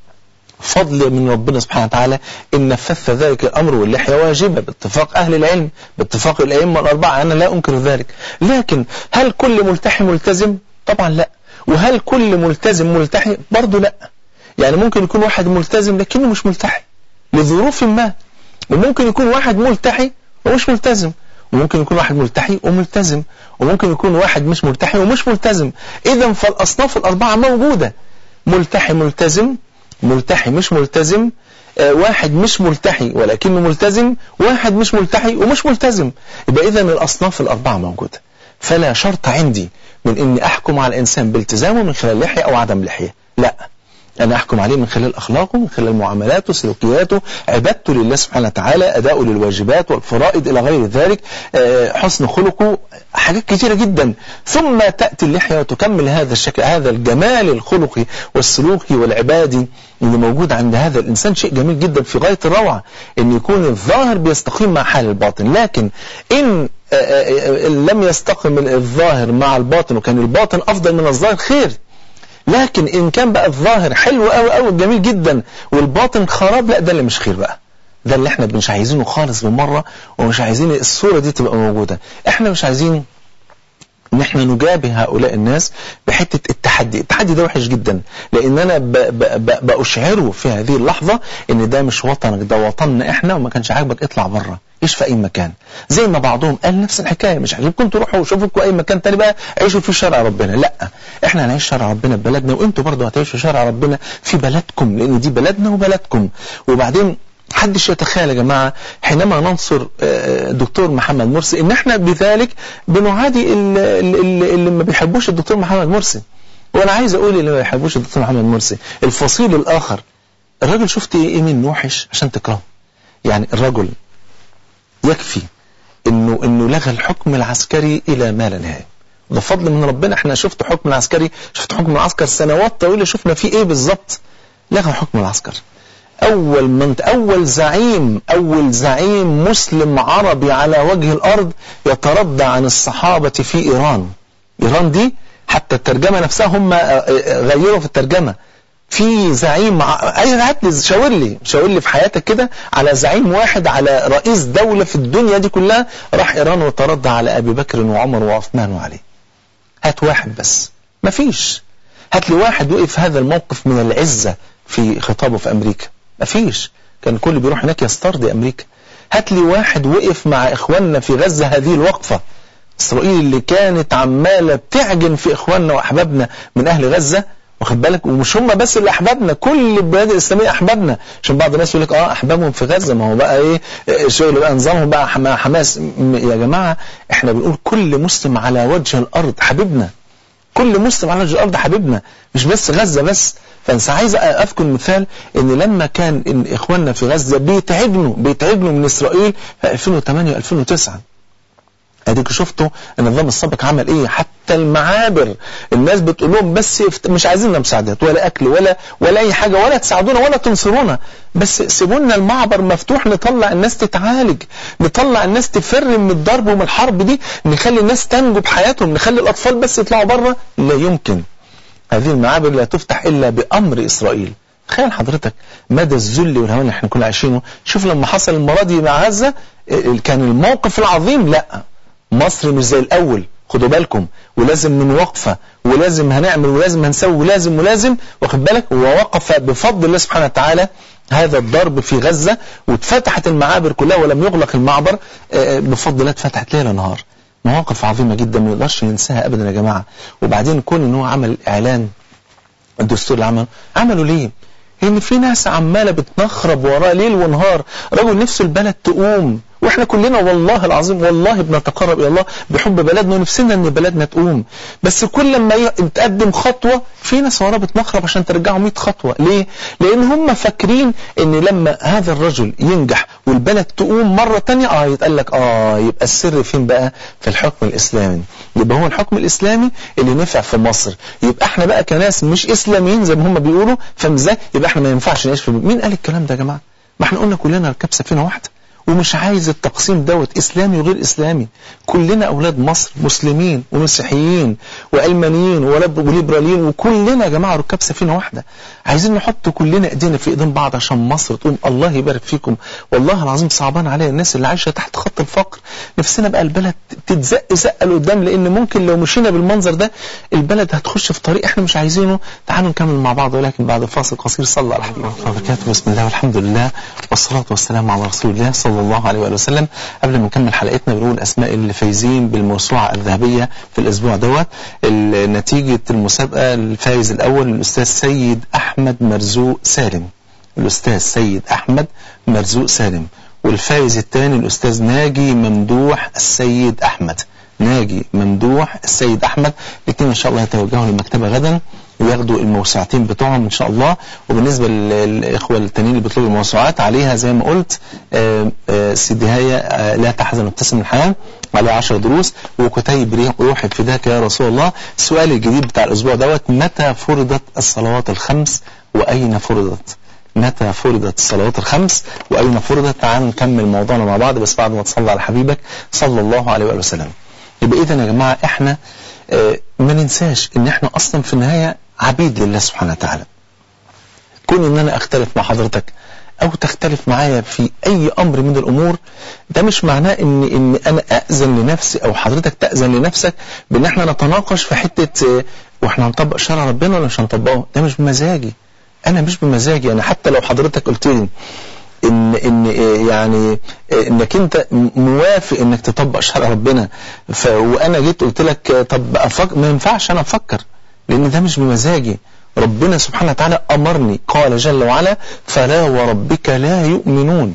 فضل من ربنا سبحانه وتعالى إن نفذ ذلك الأمر واللحية واجبة باتفاق أهل العلم باتفاق الأئمة الأربعة أنا لا أنكر ذلك لكن هل كل ملتحي ملتزم؟ طبعا لا وهل كل ملتزم ملتحي؟ برضه لا يعني ممكن يكون واحد ملتزم لكنه مش ملتحي لظروف ما وممكن يكون واحد ملتحي ومش ملتزم وممكن يكون واحد ملتحي وملتزم وممكن يكون واحد مش ملتحي ومش ملتزم إذا فالأصناف الأربعة موجودة ملتحي ملتزم ملتحي مش ملتزم آه واحد مش ملتحي ولكنه ملتزم واحد مش ملتحي ومش ملتزم يبقى إذا الأصناف الأربعة موجودة فلا شرط عندي من أني أحكم على الإنسان بالتزامه من خلال لحية أو عدم لحية لا أنا أحكم عليه من خلال أخلاقه من خلال معاملاته سلوكياته عبادته لله سبحانه وتعالى أداؤه للواجبات والفرائض إلى غير ذلك حسن خلقه حاجات كثيرة جدا ثم تأتي اللحية وتكمل هذا الشكل هذا الجمال الخلقي والسلوكي والعبادي اللي موجود عند هذا الإنسان شيء جميل جدا في غاية الروعة أن يكون الظاهر بيستقيم مع حال الباطن لكن إن لم يستقم الظاهر مع الباطن وكان الباطن أفضل من الظاهر خير لكن إن كان بقى الظاهر حلو قوي قوي جميل جدا والباطن خراب لا ده اللي مش خير بقى ده اللي احنا مش عايزينه خالص بالمرة ومش عايزين الصورة دي تبقى موجودة احنا مش عايزين ان احنا نجابه هؤلاء الناس بحتة التحدي التحدي ده وحش جدا لان انا ب ب ب بأشعره في هذه اللحظة ان ده مش وطنك ده وطننا احنا وما كانش عاجبك اطلع بره ايش في اي مكان زي ما بعضهم قال نفس الحكاية مش عاجبكم تروحوا وشوفوا اي مكان تاني بقى عيشوا في شرع ربنا لا احنا هنعيش شرع ربنا في بلدنا وانتوا برضه هتعيشوا شرع ربنا في بلدكم لان دي بلدنا وبلدكم وبعدين حدش يتخيل يا جماعة حينما ننصر الدكتور محمد مرسي ان احنا بذلك بنعادي اللي, اللي ما بيحبوش الدكتور محمد مرسي وانا عايز اقول اللي ما بيحبوش الدكتور محمد مرسي الفصيل الاخر الراجل شفت ايه من وحش عشان تكرهه يعني الرجل يكفي انه انه لغى الحكم العسكري الى ما لا نهايه ده فضل من ربنا احنا شفت حكم العسكري شفت حكم العسكر سنوات طويله شفنا فيه ايه بالظبط لغى حكم العسكر أول من أول زعيم أول زعيم مسلم عربي على وجه الأرض يتردى عن الصحابة في إيران إيران دي حتى الترجمة نفسها هم غيروا في الترجمة في زعيم اي هات لي شاور لي شاور لي في حياتك كده على زعيم واحد على رئيس دولة في الدنيا دي كلها راح ايران وترضى على ابي بكر وعمر وعثمان وعلي هات واحد بس مفيش هات لي واحد وقف هذا الموقف من العزة في خطابه في امريكا مفيش كان كل بيروح هناك يسترضي امريكا هات لي واحد وقف مع اخواننا في غزة هذه الوقفة اسرائيل اللي كانت عمالة بتعجن في اخواننا واحبابنا من اهل غزة واخد بالك ومش هم بس اللي احبابنا كل البلاد الاسلاميه احبابنا عشان بعض الناس يقول لك اه احبابهم في غزه ما هو بقى ايه شغل بقى نظامهم بقى حماس يا جماعه احنا بنقول كل مسلم على وجه الارض حبيبنا كل مسلم على وجه الارض حبيبنا مش بس غزه بس فانا عايز اذكر مثال ان لما كان إن اخواننا في غزه بيتعبنوا بيتعبنوا من اسرائيل في 2008 2009 اديك شفتوا النظام السابق عمل ايه حتى المعابر الناس بتقول لهم بس مش عايزين مساعدات ولا اكل ولا ولا اي حاجه ولا تساعدونا ولا تنصرونا بس سيبوا لنا المعبر مفتوح نطلع الناس تتعالج نطلع الناس تفر من الضرب ومن الحرب دي نخلي الناس تنجو بحياتهم نخلي الاطفال بس يطلعوا بره لا يمكن هذه المعابر لا تفتح الا بامر اسرائيل تخيل حضرتك مدى الذل والهوان اللي احنا كنا عايشينه شوف لما حصل المره دي مع غزه كان الموقف العظيم لا مصر مش زي الأول خدوا بالكم ولازم من وقفة ولازم هنعمل ولازم هنسوي ولازم ولازم واخد بالك ووقف بفضل الله سبحانه وتعالى هذا الضرب في غزة واتفتحت المعابر كلها ولم يغلق المعبر بفضل الله اتفتحت ليلة نهار مواقف عظيمة جدا ما نقدرش ننساها أبدا يا جماعة وبعدين كون ان هو عمل إعلان الدستور اللي عمله عمله ليه؟ لأن في ناس عمالة بتنخرب وراه ليل ونهار رجل نفسه البلد تقوم واحنا كلنا والله العظيم والله بنتقرب الى الله بحب بلدنا ونفسنا ان بلدنا تقوم بس كل لما يتقدم خطوة في ناس وراه بتنخرب عشان ترجعوا 100 خطوة ليه لان هم فاكرين ان لما هذا الرجل ينجح والبلد تقوم مرة تانية اه يتقال لك اه يبقى السر فين بقى في الحكم الاسلامي يبقى هو الحكم الاسلامي اللي نفع في مصر يبقى احنا بقى كناس مش اسلاميين زي ما هم بيقولوا فاهم ازاي يبقى احنا ما ينفعش نعيش في مين قال الكلام ده يا جماعه ما احنا قلنا كلنا ركب سفينه واحده ومش عايز التقسيم دوت إسلامي وغير إسلامي كلنا أولاد مصر مسلمين ومسيحيين وعلمانيين وليبراليين وكلنا يا جماعة ركاب سفينة واحدة عايزين نحط كلنا ايدينا في ايدين بعض عشان مصر تقوم الله يبارك فيكم والله العظيم صعبان عليا الناس اللي عايشة تحت خط الفقر نفسنا بقى البلد تتزق زقة لقدام لأن ممكن لو مشينا بالمنظر ده البلد هتخش في طريق احنا مش عايزينه تعالوا نكمل مع بعض ولكن بعد فاصل قصير صلى على حبيبنا وبركاته بسم الله والحمد لله والصلاة والسلام على رسول الله صلى الله عليه وآله وسلم قبل ما نكمل حلقتنا بنقول أسماء الفايزين بالموسوعة الذهبية في الأسبوع دوت نتيجة المسابقة الفايز الأول الأستاذ سيد أحمد مرزوق سالم الأستاذ سيد أحمد مرزوق سالم والفايز الثاني الأستاذ ناجي ممدوح السيد أحمد ناجي ممدوح السيد أحمد الاثنين إن شاء الله يتوجهوا للمكتبة غدا وياخدوا الموسوعتين بتوعهم ان شاء الله وبالنسبة للاخوة التانيين اللي بيطلبوا الموسوعات عليها زي ما قلت سيدهاية لا تحزن ابتسم الحياة على 10 دروس وكتيب روحي فداك يا رسول الله السؤال الجديد بتاع الاسبوع دوت متى فرضت الصلوات الخمس واين فرضت متى فرضت الصلوات الخمس واين فرضت تعالوا نكمل موضوعنا مع بعض بس بعد ما تصلي على حبيبك صلى الله عليه وآله وسلم يبقى اذا يا جماعة احنا اه ما ننساش ان احنا اصلا في النهاية عبيد لله سبحانه وتعالى كون ان انا اختلف مع حضرتك او تختلف معايا في اي امر من الامور ده مش معناه ان ان انا اذن لنفسي او حضرتك تاذن لنفسك بان احنا نتناقش في حته واحنا هنطبق شرع ربنا ولا مش هنطبقه ده مش بمزاجي انا مش بمزاجي انا حتى لو حضرتك قلت لي ان ان يعني انك انت موافق انك تطبق شرع ربنا ف وانا جيت قلت لك طب أفكر ما ينفعش انا افكر لان ده مش بمزاجي ربنا سبحانه وتعالى امرني قال جل وعلا فلا وربك لا يؤمنون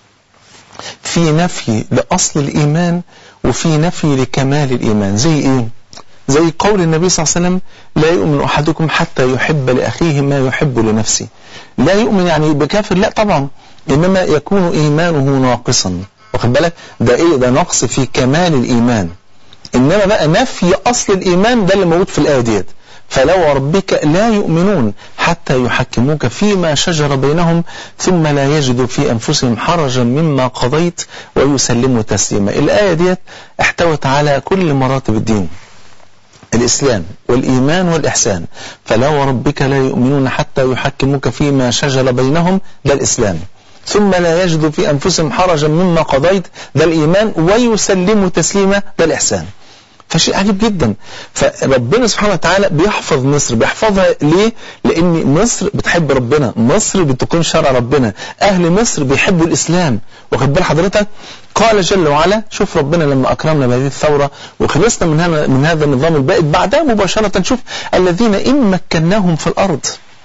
في نفي لاصل الايمان وفي نفي لكمال الايمان زي ايه زي قول النبي صلى الله عليه وسلم لا يؤمن احدكم حتى يحب لاخيه ما يحب لنفسه لا يؤمن يعني بكافر لا طبعا إنما يكون إيمانه ناقصا واخد بالك ده إيه ده نقص في كمال الإيمان إنما بقى نفي أصل الإيمان ده اللي موجود في الآية ديت فلو ربك لا يؤمنون حتى يحكموك فيما شجر بينهم ثم لا يجدوا في أنفسهم حرجا مما قضيت ويسلموا تسليما الآية ديت احتوت على كل مراتب الدين الإسلام والإيمان والإحسان فلا وربك لا يؤمنون حتى يحكموك فيما شجر بينهم ده الإسلام ثم لا يجدوا في أنفسهم حرجا مما قضيت ده الإيمان ويسلموا تسليما ده الإحسان فشيء عجيب جدا فربنا سبحانه وتعالى بيحفظ مصر بيحفظها ليه لان مصر بتحب ربنا مصر بتقيم شرع ربنا اهل مصر بيحبوا الاسلام واخد بال حضرتك قال جل وعلا شوف ربنا لما اكرمنا بهذه الثوره وخلصنا من هذا من هذا النظام البائد بعدها مباشره شوف الذين ان مكناهم في الارض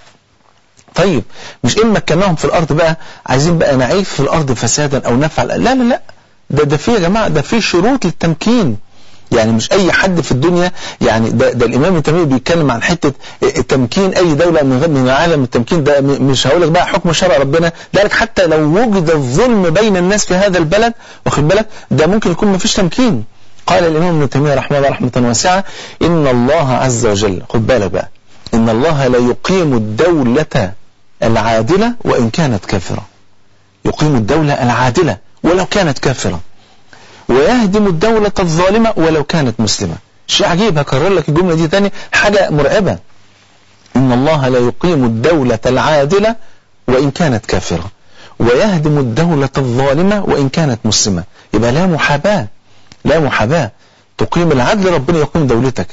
طيب مش ان مكناهم في الارض بقى عايزين بقى نعيش في الارض فسادا او نفعل لا لا لا ده ده في يا جماعه ده في شروط للتمكين يعني مش اي حد في الدنيا يعني ده, ده الامام ابن تيميه بيتكلم عن حته تمكين اي دوله من من عالم التمكين ده مش هقول لك بقى حكم شرع ربنا ده لك حتى لو وجد الظلم بين الناس في هذا البلد واخد بالك ده ممكن يكون ما فيش تمكين قال الامام ابن تيميه رحمه الله رحمه واسعه ان الله عز وجل خد بالك بقى ان الله لا يقيم الدوله العادله وان كانت كافره يقيم الدوله العادله ولو كانت كافره ويهدم الدولة الظالمة ولو كانت مسلمة شيء عجيب هكرر لك الجملة دي تاني حاجة مرعبة إن الله لا يقيم الدولة العادلة وإن كانت كافرة ويهدم الدولة الظالمة وإن كانت مسلمة يبقى لا محاباة لا محاباة تقيم العدل ربنا يقيم دولتك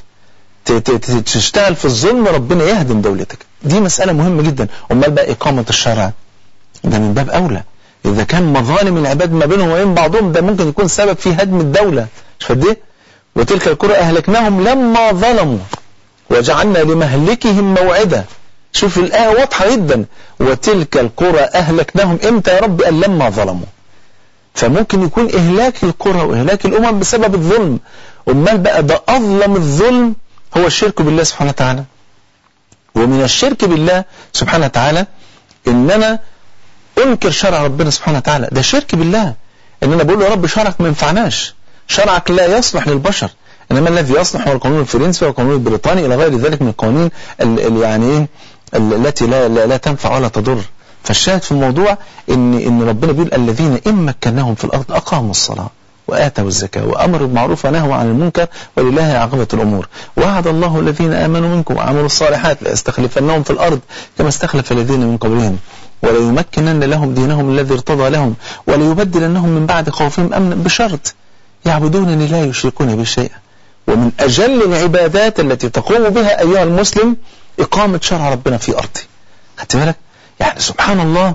تشتغل في الظلم ربنا يهدم دولتك دي مسألة مهمة جدا أمال بقى إقامة الشرع ده من باب أولى إذا كان مظالم العباد ما بينهم وبين بعضهم ده ممكن يكون سبب في هدم الدولة مش فاهم ايه وتلك القرى أهلكناهم لما ظلموا وجعلنا لمهلكهم موعدا شوف الآية واضحة جدا وتلك القرى أهلكناهم إمتى يا رب قال لما ظلموا فممكن يكون إهلاك القرى وإهلاك الأمم بسبب الظلم أمال بقى ده أظلم الظلم هو الشرك بالله سبحانه وتعالى ومن الشرك بالله سبحانه وتعالى إن أنا انكر شرع ربنا سبحانه وتعالى ده شرك بالله ان انا بقول له يا رب شرعك ما ينفعناش شرعك لا يصلح للبشر انما الذي يصلح هو القانون الفرنسي والقانون البريطاني الى غير ذلك من القوانين يعني ايه التي لا, لا, لا تنفع ولا تضر فالشاهد في الموضوع ان ان ربنا بيقول الذين ان مكناهم في الارض اقاموا الصلاه وآتوا الزكاة وأمروا بالمعروف ونهوا عن المنكر ولله عاقبة الأمور وعد الله الذين آمنوا منكم وعملوا الصالحات ليستخلفنهم في الأرض كما استخلف الذين من قبلهم وليمكنن لهم دينهم الذي ارتضى لهم وليبدلنهم من بعد خوفهم أمنا بشرط يعبدونني لا يشركون بي شيئا ومن أجل العبادات التي تقوم بها أيها المسلم إقامة شرع ربنا في أرضي خدت بالك يعني سبحان الله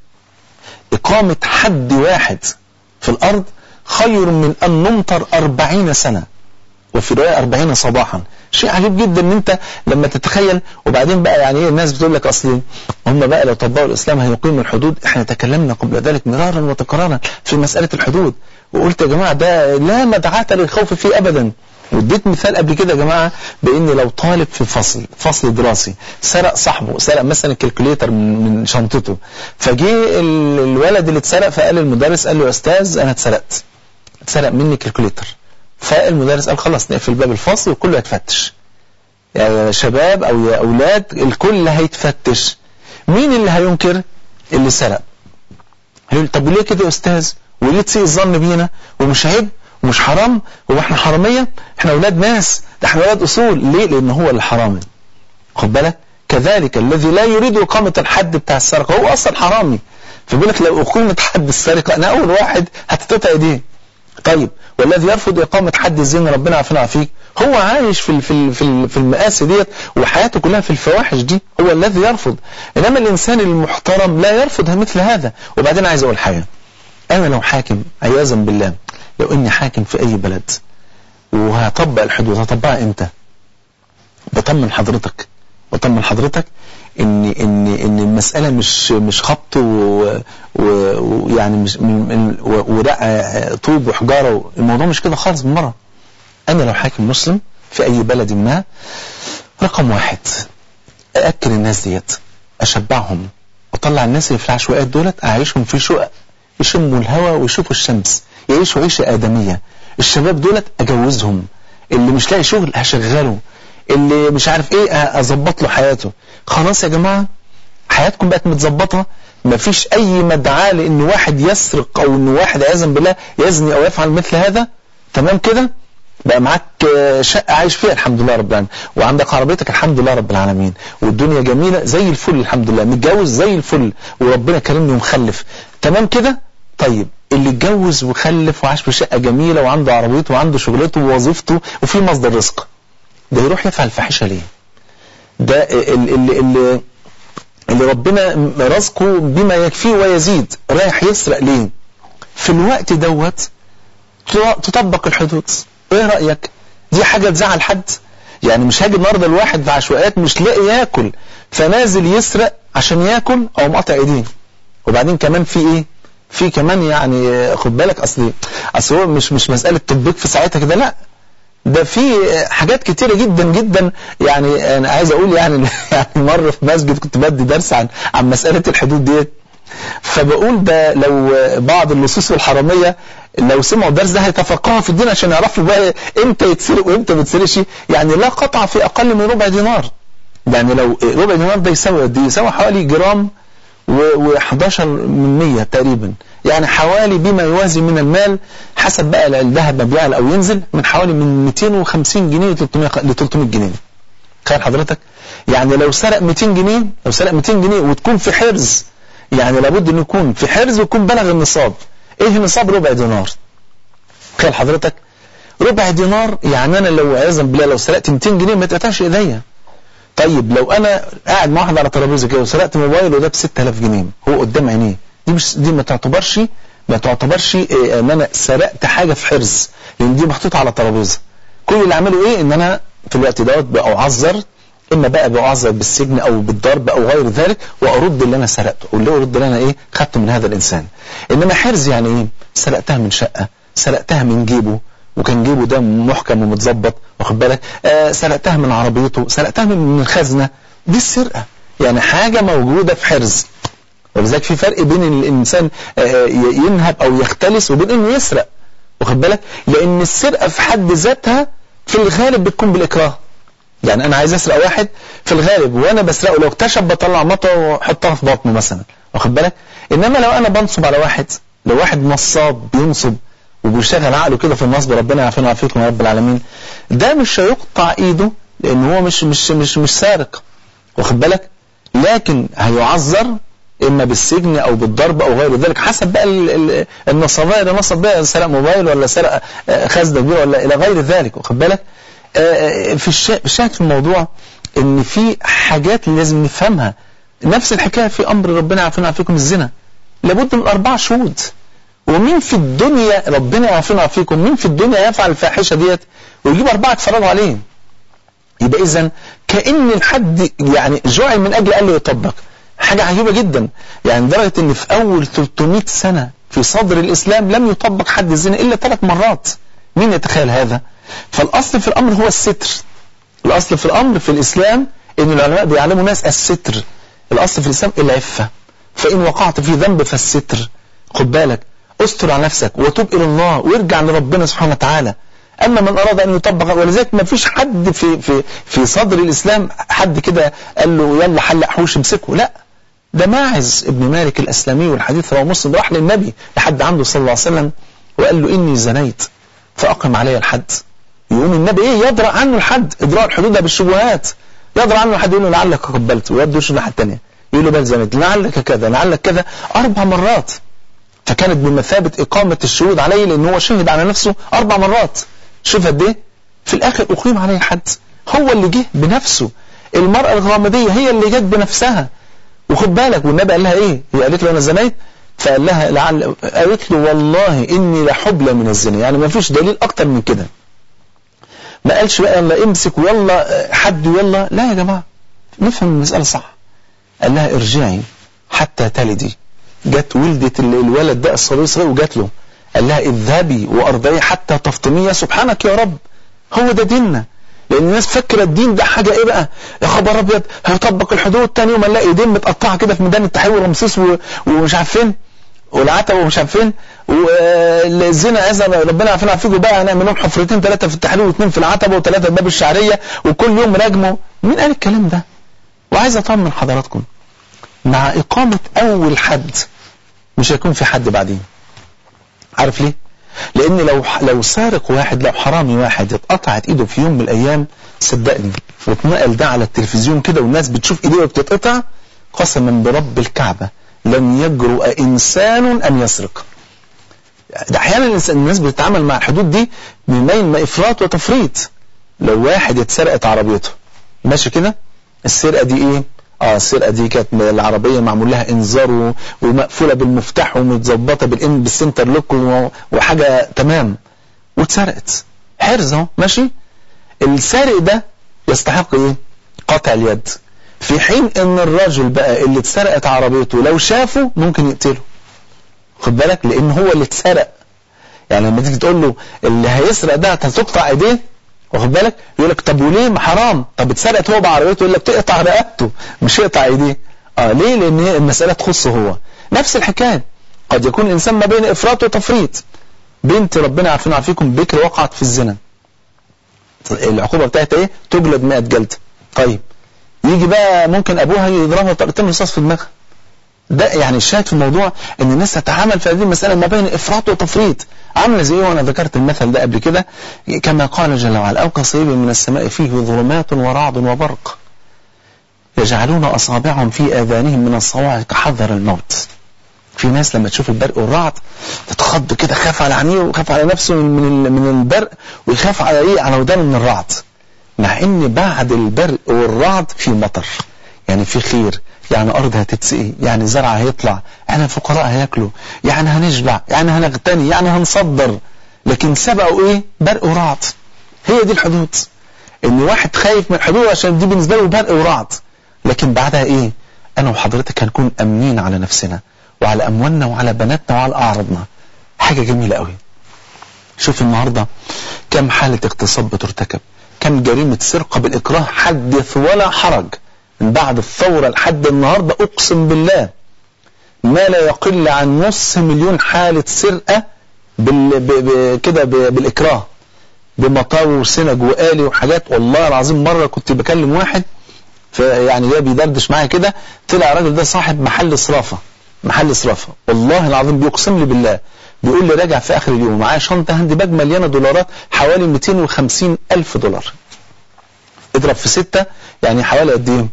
إقامة حد واحد في الأرض خير من أن نمطر أربعين سنة وفي رواية أربعين صباحا شيء عجيب جدا ان انت لما تتخيل وبعدين بقى يعني ايه الناس بتقول لك اصل هم بقى لو طبقوا الاسلام هيقيموا الحدود احنا تكلمنا قبل ذلك مرارا وتكرارا في مسألة الحدود وقلت يا جماعة ده لا مدعاة للخوف فيه ابدا واديت مثال قبل كده يا جماعة بان لو طالب في فصل فصل دراسي سرق صاحبه سرق مثلا الكالكوليتر من, من شنطته فجه الولد اللي اتسرق فقال للمدرس قال له يا استاذ انا اتسرقت اتسرق مني كالكوليتر فالمدرس قال خلاص نقفل باب الفصل وكله هيتفتش يا شباب او يا اولاد الكل هيتفتش مين اللي هينكر اللي سرق هيقول طب وليه كده يا استاذ وليه تسيء الظن بينا ومش عيب ومش حرام هو احنا حراميه احنا اولاد ناس ده احنا اولاد اصول ليه لان هو اللي حرامي خد بالك كذلك الذي لا يريد اقامه الحد بتاع السرقه هو اصلا حرامي فبيقول لك لو اقيمت حد السرقه انا اول واحد هتتقطع ايديه طيب والذي يرفض إقامة حد الزنا ربنا عافينا فيك هو عايش في في في في المآسي ديت وحياته كلها في الفواحش دي هو الذي يرفض إنما الإنسان المحترم لا يرفض مثل هذا وبعدين عايز أقول حاجة أنا لو حاكم عياذا بالله لو إني حاكم في أي بلد وهطبق الحدود هطبقها إمتى بطمن حضرتك بطمن حضرتك ان ان ان المساله مش مش خبط ويعني مش ورق طوب وحجاره الموضوع مش كده خالص بالمره انا لو حاكم مسلم في اي بلد ما رقم واحد ااكل الناس ديت اشبعهم واطلع الناس اللي في العشوائيات دولت اعيشهم في شقق يشموا الهواء ويشوفوا الشمس يعيشوا عيشه ادميه الشباب دولت اجوزهم اللي مش لاقي شغل هشغله اللي مش عارف ايه اظبط له حياته خلاص يا جماعة حياتكم بقت متظبطة مفيش اي مدعاة لان واحد يسرق او ان واحد عياذا بالله يزني او يفعل مثل هذا تمام كده بقى معاك شقة عايش فيها الحمد لله رب العالمين وعندك عربيتك الحمد لله رب العالمين والدنيا جميلة زي الفل الحمد لله متجوز زي الفل وربنا كرمني ومخلف تمام كده طيب اللي اتجوز وخلف وعاش في شقة جميلة وعنده عربيته وعنده شغلته ووظيفته وفي مصدر رزق ده يروح يفعل الفاحشة ليه ده اللي, اللي, اللي ربنا رزقه بما يكفيه ويزيد رايح يسرق ليه في الوقت دوت تطبق الحدود ايه رأيك دي حاجة تزعل حد يعني مش هاجي النهارده الواحد في عشوائيات مش لاقي ياكل فنازل يسرق عشان ياكل او مقطع ايديه وبعدين كمان في ايه في كمان يعني خد بالك اصل اصل هو مش مش مساله تطبيق في ساعتها كده لا ده في حاجات كتيرة جدا جدا يعني انا عايز اقول يعني يعني مرة في مسجد كنت بدي درس عن عن مسألة الحدود ديت فبقول ده لو بعض اللصوص الحرامية لو سمعوا الدرس ده هيتفقهوا في الدين عشان يعرفوا بقى امتى يتسرق وامتى ما يتسرقش يعني لا قطع في اقل من ربع دينار يعني لو ربع دينار ده يساوي قد ايه؟ يساوي حوالي جرام و11 من 100 تقريبا يعني حوالي بما يوازي من المال حسب بقى الذهب ما بيعلى او ينزل من حوالي من 250 جنيه ل 300 ل 300 جنيه تخيل حضرتك يعني لو سرق 200 جنيه لو سرق 200 جنيه وتكون في حرز يعني لابد انه يكون في حرز ويكون بلغ النصاب ايه النصاب ربع دينار تخيل حضرتك ربع دينار يعني انا لو عياذا بالله لو سرقت 200 جنيه ما تقطعش ايديا طيب لو انا قاعد مع واحد على ترابيزه كده وسرقت موبايل وده ب 6000 جنيه هو قدام عينيه دي مش دي ما تعتبرش ما تعتبرش إيه ان انا سرقت حاجه في حرز لان دي محطوطه على ترابيزه كل اللي اعمله ايه ان انا في الوقت دوت بعذر اما بقى بعذر بالسجن او بالضرب او غير ذلك وارد اللي انا سرقته او اللي ارد اللي انا ايه خدته من هذا الانسان انما حرز يعني ايه سرقتها من شقه سرقتها من جيبه وكان جيبه ده محكم ومتظبط واخد بالك آه سرقتها من عربيته سرقتها من الخزنه دي السرقه يعني حاجه موجوده في حرز ولذلك في فرق بين الانسان آه ينهب او يختلس وبين انه يسرق واخد بالك لان السرقه في حد ذاتها في الغالب بتكون بالاكراه يعني انا عايز اسرق واحد في الغالب وانا بسرقه لو اكتشف بطلع مطه واحطها في بطنه مثلا واخد بالك انما لو انا بنصب على واحد لو واحد نصاب بينصب وبيشتغل عقله كده في النصب ربنا يعافينا ويعافيكم يا رب العالمين ده مش هيقطع ايده لان هو مش مش مش مش سارق واخد بالك لكن هيعذر اما بالسجن او بالضرب او غير ذلك حسب بقى النصابيه اللي نصب بقى سرق موبايل ولا سرق خزنه كبيره ولا الى غير ذلك واخد بالك في الشاهد في الموضوع ان في حاجات لازم نفهمها نفس الحكايه في امر ربنا يعافينا ويعافيكم الزنا لابد من اربع شهود ومين في الدنيا ربنا يعافينا ويعافيكم مين في الدنيا يفعل الفاحشه ديت ويجيب اربعه يتفرجوا عليه يبقى اذا كان الحد يعني جعل من اجل الا يطبق حاجه عجيبه جدا يعني لدرجه ان في اول 300 سنه في صدر الاسلام لم يطبق حد الزنا الا ثلاث مرات مين يتخيل هذا فالاصل في الامر هو الستر الاصل في الامر في الاسلام ان العلماء بيعلموا الناس الستر الاصل في الاسلام العفه فان وقعت في ذنب فالستر خد بالك استر على نفسك وتوب الى الله وارجع لربنا سبحانه وتعالى اما من اراد ان يطبق ولذلك ما فيش حد في في في صدر الاسلام حد كده قال له يلا حلق حوش امسكه لا ده ماعز ابن مالك الاسلمي والحديث رواه مسلم راح للنبي لحد عنده صلى الله عليه وسلم وقال له اني زنيت فاقم علي الحد يقوم النبي ايه يدرأ عنه الحد ادراء الحدود ده بالشبهات يدرأ عنه الحد يقول له لعلك قبلت ويبدو وشه الناحيه الثانيه يقول له بل زنيت لعلك كذا لعلك كذا اربع مرات فكانت بمثابه اقامه الشهود عليه لان هو شهد على نفسه اربع مرات شوف قد ايه في الاخر اقيم عليه حد هو اللي جه بنفسه المراه الغامضيه هي اللي جت بنفسها وخد بالك والنبي قال لها ايه هي قالت له انا زنيت فقال لها لعل قالت له والله اني لحبلى من الزنا يعني ما فيش دليل اكتر من كده ما قالش بقى يلا امسك ويلا حد ويلا لا يا جماعه نفهم المساله صح قال لها ارجعي حتى تلدي جت ولدت الولد ده الصغير صغير وجات له قال لها اذهبي وارضعي حتى تفطمي سبحانك يا رب هو ده ديننا لان الناس فاكره الدين ده حاجه ايه بقى يا خبر ابيض هيطبق الحدود تاني يوم نلاقي ايدين متقطعه كده في ميدان التحرير ورمسيس ومش عارف فين والعتبه ومش عارف فين والزنا اذا ربنا يعافينا فيكم بقى هنعمل لهم حفرتين ثلاثه في التحرير واثنين في العتبه وثلاثه باب الشعريه وكل يوم راجموا مين قال الكلام ده؟ وعايز اطمن حضراتكم مع اقامه اول حد مش هيكون في حد بعدين عارف ليه؟ لان لو لو سارق واحد لو حرامي واحد اتقطعت ايده في يوم من الايام صدقني واتنقل ده على التلفزيون كده والناس بتشوف ايديه بتتقطع قسما برب الكعبة لن يجرؤ انسان ان يسرق ده احيانا الناس بتتعامل مع الحدود دي من بين افراط وتفريط لو واحد اتسرقت عربيته ماشي كده السرقه دي ايه اه السرقه دي كانت العربيه معمول لها انذار ومقفوله بالمفتاح ومتظبطه بالان بالسنتر لوك وحاجه تمام واتسرقت حرز اهو ماشي السارق ده يستحق ايه قطع اليد في حين ان الراجل بقى اللي اتسرقت عربيته لو شافه ممكن يقتله خد بالك لان هو اللي اتسرق يعني لما تيجي تقول له اللي هيسرق ده هتقطع ايديه واخد بالك يقول لك طب وليه ما حرام طب اتسرقت هو بعربيته يقول لك تقطع رقبته مش يقطع ايديه اه ليه لان المساله تخصه هو نفس الحكايه قد يكون الانسان ما بين افراط وتفريط بنت ربنا عارفين عارفيكم بكر وقعت في الزنا العقوبه بتاعتها ايه تجلد 100 جلده طيب يجي بقى ممكن ابوها يضربها طلقتين رصاص في دماغها ده يعني الشاهد في الموضوع ان الناس تتعامل في هذه المسألة ما بين افراط وتفريط عامله زي وانا ذكرت المثل ده قبل كده كما قال جل وعلا او كصيب من السماء فيه ظلمات ورعد وبرق يجعلون اصابعهم في اذانهم من الصواعق حذر الموت في ناس لما تشوف البرق والرعد تتخض كده خاف على عينيه وخاف على نفسه من من البرق ويخاف على ايه على ودانه من الرعد مع ان بعد البرق والرعد في مطر يعني في خير يعني أرض هتتسقي يعني زرع هيطلع يعني الفقراء هياكلوا يعني هنشبع يعني هنغتني يعني هنصدر لكن سبقوا ايه برق ورعد هي دي الحدود ان واحد خايف من الحدود عشان دي بالنسبة له برق ورعد لكن بعدها ايه انا وحضرتك هنكون امنين على نفسنا وعلى اموالنا وعلى بناتنا وعلى اعراضنا حاجة جميلة قوي شوف النهاردة كم حالة اغتصاب بترتكب كم جريمة سرقة بالإكراه حدث ولا حرج من بعد الثورة لحد النهاردة أقسم بالله ما لا يقل عن نص مليون حالة سرقة بال... ب... ب... كده ب... بالإكراه بمطاوي وسنج وآلي وحاجات والله العظيم مرة كنت بكلم واحد يعني ده بيدردش معايا كده طلع الراجل ده صاحب محل صرافة محل صرافة والله العظيم بيقسم لي بالله بيقول لي راجع في آخر اليوم معايا شنطة هاند باج مليانة دولارات حوالي 250 ألف دولار اضرب في ستة يعني حوالي قد ايه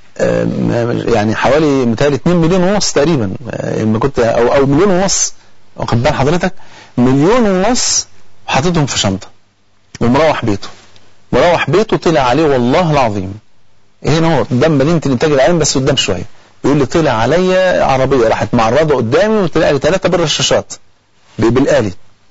يعني حوالي متهيألي 2 مليون ونص تقريبا لما كنت او او مليون ونص واخد بال حضرتك مليون ونص حاططهم في شنطه ومروح بيته مروح بيته طلع عليه والله العظيم هنا هو قدام مدينه الانتاج العام بس قدام شويه يقول لي طلع عليا عربيه راحت معرضه قدامي وطلع لي ثلاثه بالرشاشات بالآلي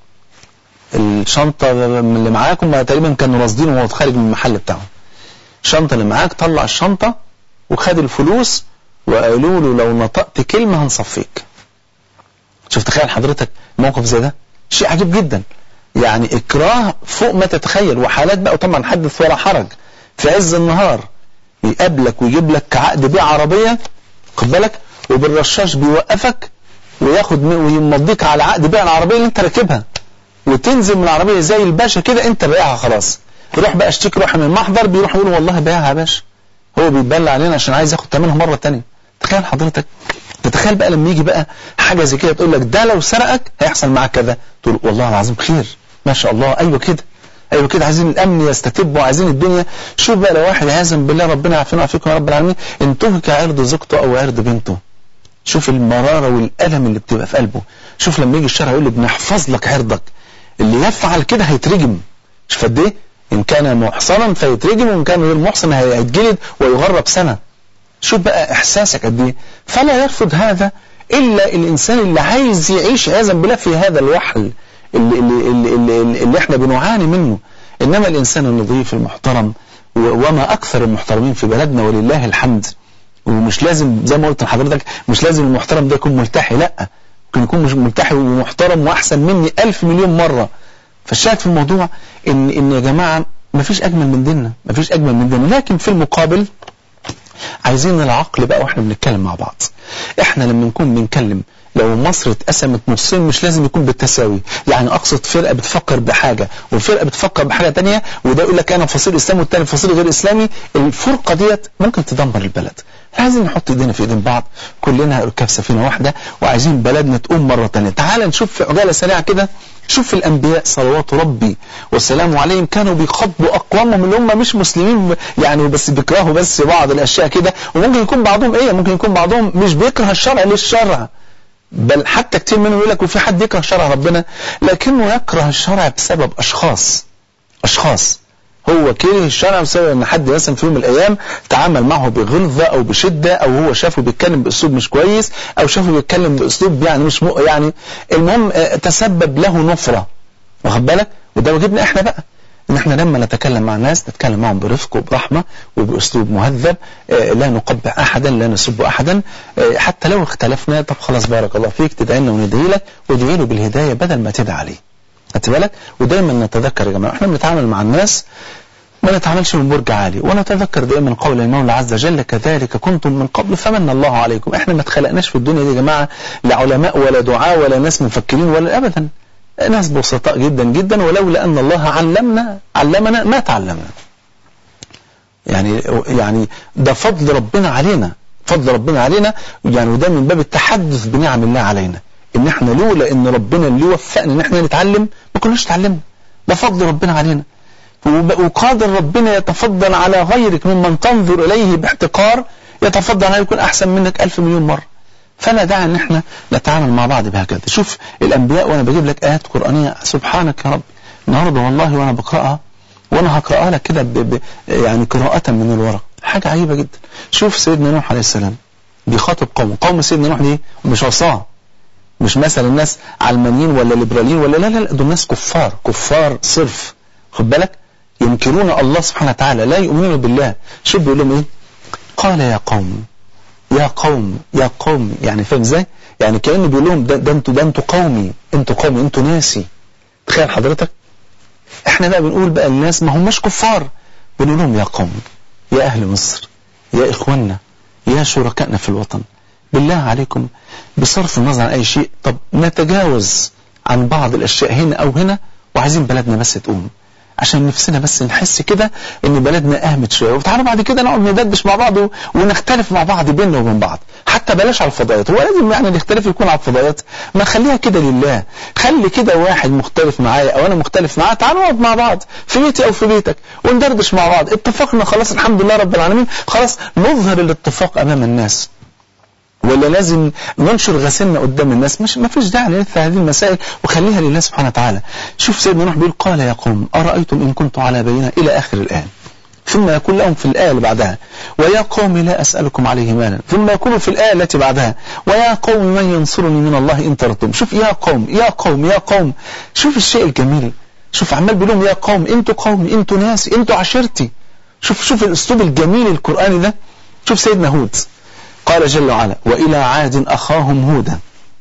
الشنطه اللي معاكم تقريبا كانوا راصدينه وهو خارج من المحل بتاعه الشنطه اللي معاك طلع الشنطه وخد الفلوس وقالوا له لو نطقت كلمة هنصفيك شوف تخيل حضرتك موقف زي ده شيء عجيب جدا يعني إكراه فوق ما تتخيل وحالات بقى طبعا حدث ولا حرج في عز النهار يقابلك ويجيب لك عقد بيع عربية خد بالك وبالرشاش بيوقفك وياخد ويمضيك على عقد بيع العربية اللي انت راكبها وتنزل من العربية زي الباشا كده انت بايعها خلاص يروح بقى اشتكي روح من المحضر بيروح يقول والله بايعها يا باشا هو بيتبلى علينا عشان عايز ياخد ثمنها مرة تانية تخيل حضرتك تتخيل بقى لما يجي بقى حاجة زي كده تقول لك ده لو سرقك هيحصل معاك كذا تقول والله العظيم خير ما شاء الله ايوه كده ايوه كده عايزين الامن يستتب وعايزين الدنيا شوف بقى لو واحد عياذا بالله ربنا يعافينا ويعافيكم يا رب العالمين انتهك عرض زوجته او عرض بنته شوف المرارة والألم اللي بتبقى في قلبه شوف لما يجي الشرع يقول له بنحفظ لك عرضك اللي يفعل كده هيترجم شوف قد ايه إن كان محصنا فيترجم وإن كان غير محصن هيتجلد ويغرب سنة شوف بقى إحساسك قد إيه فلا يرفض هذا إلا الإنسان اللي عايز يعيش عياذا بالله في هذا الوحل اللي, اللي, اللي, اللي, اللي احنا بنعاني منه إنما الإنسان النظيف المحترم وما أكثر المحترمين في بلدنا ولله الحمد ومش لازم زي ما قلت لحضرتك مش لازم المحترم ده يكون ملتحي لا ممكن يكون مش ملتحي ومحترم وأحسن مني ألف مليون مرة فالشاهد في الموضوع إن, إن يا جماعة مفيش أجمل من ديننا مفيش أجمل من ديننا لكن في المقابل عايزين العقل بقى واحنا بنتكلم مع بعض احنا لما نكون بنكلم لو مصر اتقسمت نصين مش لازم يكون بالتساوي يعني اقصد فرقه بتفكر بحاجه وفرقه بتفكر بحاجه تانية وده يقول لك انا فصيل اسلامي والتاني فصيل غير اسلامي الفرقه ديت ممكن تدمر البلد عايزين نحط ايدينا في ايدين بعض كلنا ركاب سفينه واحده وعايزين بلدنا تقوم مره تانية تعال نشوف في عجاله سريعه كده شوف الانبياء صلوات ربي والسلام عليهم كانوا بيخاطبوا اقوامهم اللي هم مش مسلمين يعني بس بيكرهوا بس بعض الاشياء كده وممكن يكون بعضهم ايه ممكن يكون بعضهم مش بيكره الشرع للشرع بل حتى كتير منهم يقول لك وفي حد يكره شرع ربنا لكنه يكره الشرع بسبب اشخاص اشخاص هو كره الشرع بسبب ان حد مثلا في يوم من الايام تعامل معه بغلظه او بشده او هو شافه بيتكلم باسلوب مش كويس او شافه بيتكلم باسلوب يعني مش م... يعني المهم تسبب له نفره واخد بالك وده واجبنا احنا بقى ان احنا لما نتكلم مع الناس نتكلم معهم برفق وبرحمه وباسلوب مهذب لا نقبح احدا لا نسب احدا حتى لو اختلفنا طب خلاص بارك الله فيك تدعي لنا وندعي لك وادعي له بالهدايه بدل ما تدعي عليه خدت بالك ودايما نتذكر يا جماعه احنا بنتعامل مع الناس ما نتعاملش من برج عالي ونتذكر دائما قول المولى عز وجل كذلك كنتم من قبل فمن الله عليكم احنا ما اتخلقناش في الدنيا دي يا جماعه لا علماء ولا دعاء ولا ناس مفكرين ولا ابدا ناس بسطاء جدا جدا ولولا ان الله علمنا علمنا ما تعلمنا يعني يعني ده فضل ربنا علينا فضل ربنا علينا يعني وده من باب التحدث بنعم الله علينا ان احنا لولا ان ربنا اللي وفقنا ان احنا نتعلم ما كناش اتعلمنا ده فضل ربنا علينا وقادر ربنا يتفضل على غيرك ممن تنظر اليه باحتقار يتفضل عليه يكون احسن منك ألف مليون مرة فلا داعي ان احنا نتعامل مع بعض بهكذا شوف الانبياء وانا بجيب لك ايات قرآنية سبحانك يا رب النهارده والله وانا بقرأها وانا هقرأها لك كده يعني قراءة من الورق حاجة عجيبة جدا شوف سيدنا نوح عليه السلام بيخاطب قوم قوم سيدنا نوح دي مش عصاه مش مثلا الناس علمانيين ولا ليبراليين ولا لا لا دول ناس كفار كفار صرف خد بالك ينكرون الله سبحانه وتعالى لا يؤمنون بالله شوف بيقول لهم ايه قال يا قوم يا قوم يا قوم يعني فاهم ازاي يعني كانه بيقول لهم ده, ده انتوا ده انتوا قومي انتوا قومي انتوا ناسي تخيل حضرتك احنا بقى بنقول بقى الناس ما هماش كفار بنقول لهم يا قوم يا اهل مصر يا اخواننا يا شركائنا في الوطن بالله عليكم بصرف النظر عن اي شيء طب نتجاوز عن بعض الاشياء هنا او هنا وعايزين بلدنا بس تقوم عشان نفسنا بس نحس كده ان بلدنا اهمت شويه وتعالوا بعد كده نقعد ندردش مع بعض ونختلف مع بعض بيننا وبين بعض حتى بلاش على الفضائيات هو لازم يعني الاختلاف يكون على الفضائيات ما خليها كده لله خلي كده واحد مختلف معايا او انا مختلف معاه تعالوا نقعد مع بعض في بيتي او في بيتك وندردش مع بعض اتفقنا خلاص الحمد لله رب العالمين خلاص نظهر الاتفاق امام الناس ولا لازم ننشر غسلنا قدام الناس مش ما فيش داعي لمثل هذه المسائل وخليها لله سبحانه وتعالى شوف سيدنا نوح بيقول قال يا قوم أرأيتم إن كنت على بينة إلى آخر الآية ثم يقول لهم في الآية اللي بعدها ويا قوم لا أسألكم عليه مالا ثم يقول في الآية التي بعدها ويا قوم من ينصرني من الله إن تردتم شوف يا قوم يا قوم يا قوم شوف الشيء الجميل شوف عمال بيقول لهم يا قوم انتوا قومي انتوا ناسي انتوا عشيرتي شوف شوف الاسلوب الجميل القرآني ده شوف سيدنا هود قال جل وعلا وإلى عاد أخاهم هودا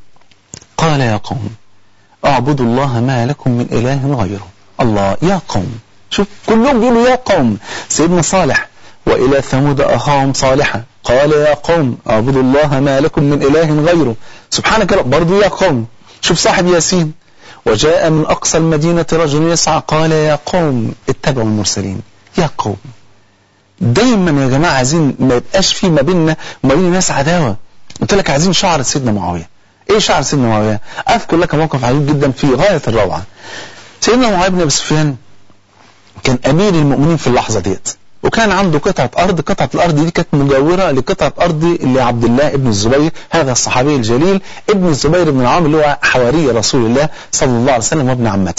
قال يا قوم اعبدوا الله ما لكم من إله غيره الله يا قوم شوف كلهم بيقولوا يا قوم سيدنا صالح وإلى ثمود أخاهم صالحا قال يا قوم اعبدوا الله ما لكم من إله غيره سبحانك رب برضو يا قوم شوف صاحب ياسين وجاء من أقصى المدينة رجل يسعى قال يا قوم اتبعوا المرسلين يا قوم دايما يا جماعة عايزين ما يبقاش في ما بيننا وما بين الناس عداوة قلت لك عايزين شعر سيدنا معاوية ايه شعر سيدنا معاوية اذكر لك موقف عجيب جدا في غاية الروعة سيدنا معاوية بن ابي سفيان كان امير المؤمنين في اللحظة ديت وكان عنده قطعة أرض قطعة الأرض دي كانت مجاورة لقطعة أرض لعبد الله ابن الزبير هذا الصحابي الجليل ابن الزبير بن العام اللي هو حواري رسول الله صلى الله عليه وسلم وابن عمته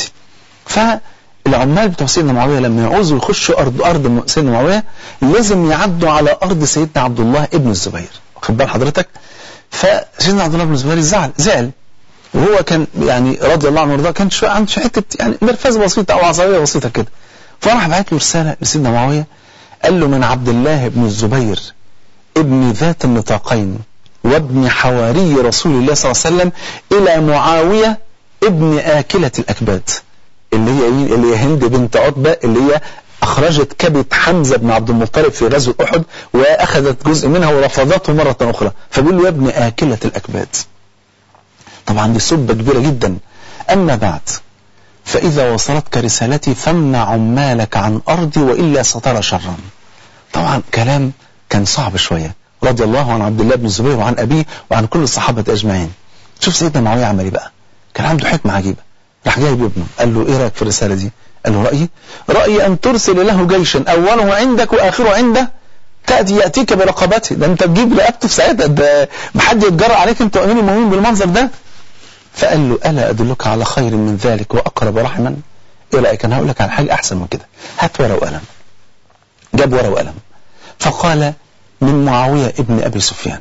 فالعمال بتوع سيدنا معاوية لما يعوزوا يخشوا أرض أرض سيدنا معاوية لازم يعدوا على أرض سيدنا عبد الله ابن الزبير واخد بال حضرتك فسيدنا عبد الله بن الزبير زعل زعل وهو كان يعني رضي الله عنه وارضاه كان شويه عنده حته يعني مرفز بسيطه او عصبيه بسيطه كده فراح بعت له رساله لسيدنا معاويه قال له من عبد الله بن الزبير ابن ذات النطاقين وابن حواري رسول الله صلى الله عليه وسلم إلى معاوية ابن آكلة الأكباد اللي هي ايه اللي هي هند بنت عتبة اللي هي أخرجت كبت حمزة بن عبد المطلب في غزوة أحد وأخذت جزء منها ورفضته مرة أخرى فبيقول له يا ابن آكلة الأكباد طبعا دي سبة كبيرة جدا أما بعد فإذا وصلتك رسالتي فامنع عمالك عن أرضي وإلا سترى شرا طبعا كلام كان صعب شوية رضي الله عن عبد الله بن الزبير وعن أبيه وعن كل الصحابة أجمعين شوف سيدنا معاوية عمل ايه بقى كان عنده حكمة عجيبة راح جايب ابنه قال له ايه رايك في الرسالة دي قال له رأيي رأيي أن ترسل له جيشا أوله عندك وآخره عنده تأتي يأتيك برقبته ده انت تجيب رقبته في ساعتها ده محد يتجرأ عليك انت امين المؤمنين بالمنظر ده فقال له ألا أدلك على خير من ذلك وأقرب رحما ايه رأيك انا هقول لك على حاجة أحسن من كده هات ورقة وقلم جاب ورقة وقلم فقال من معاوية ابن أبي سفيان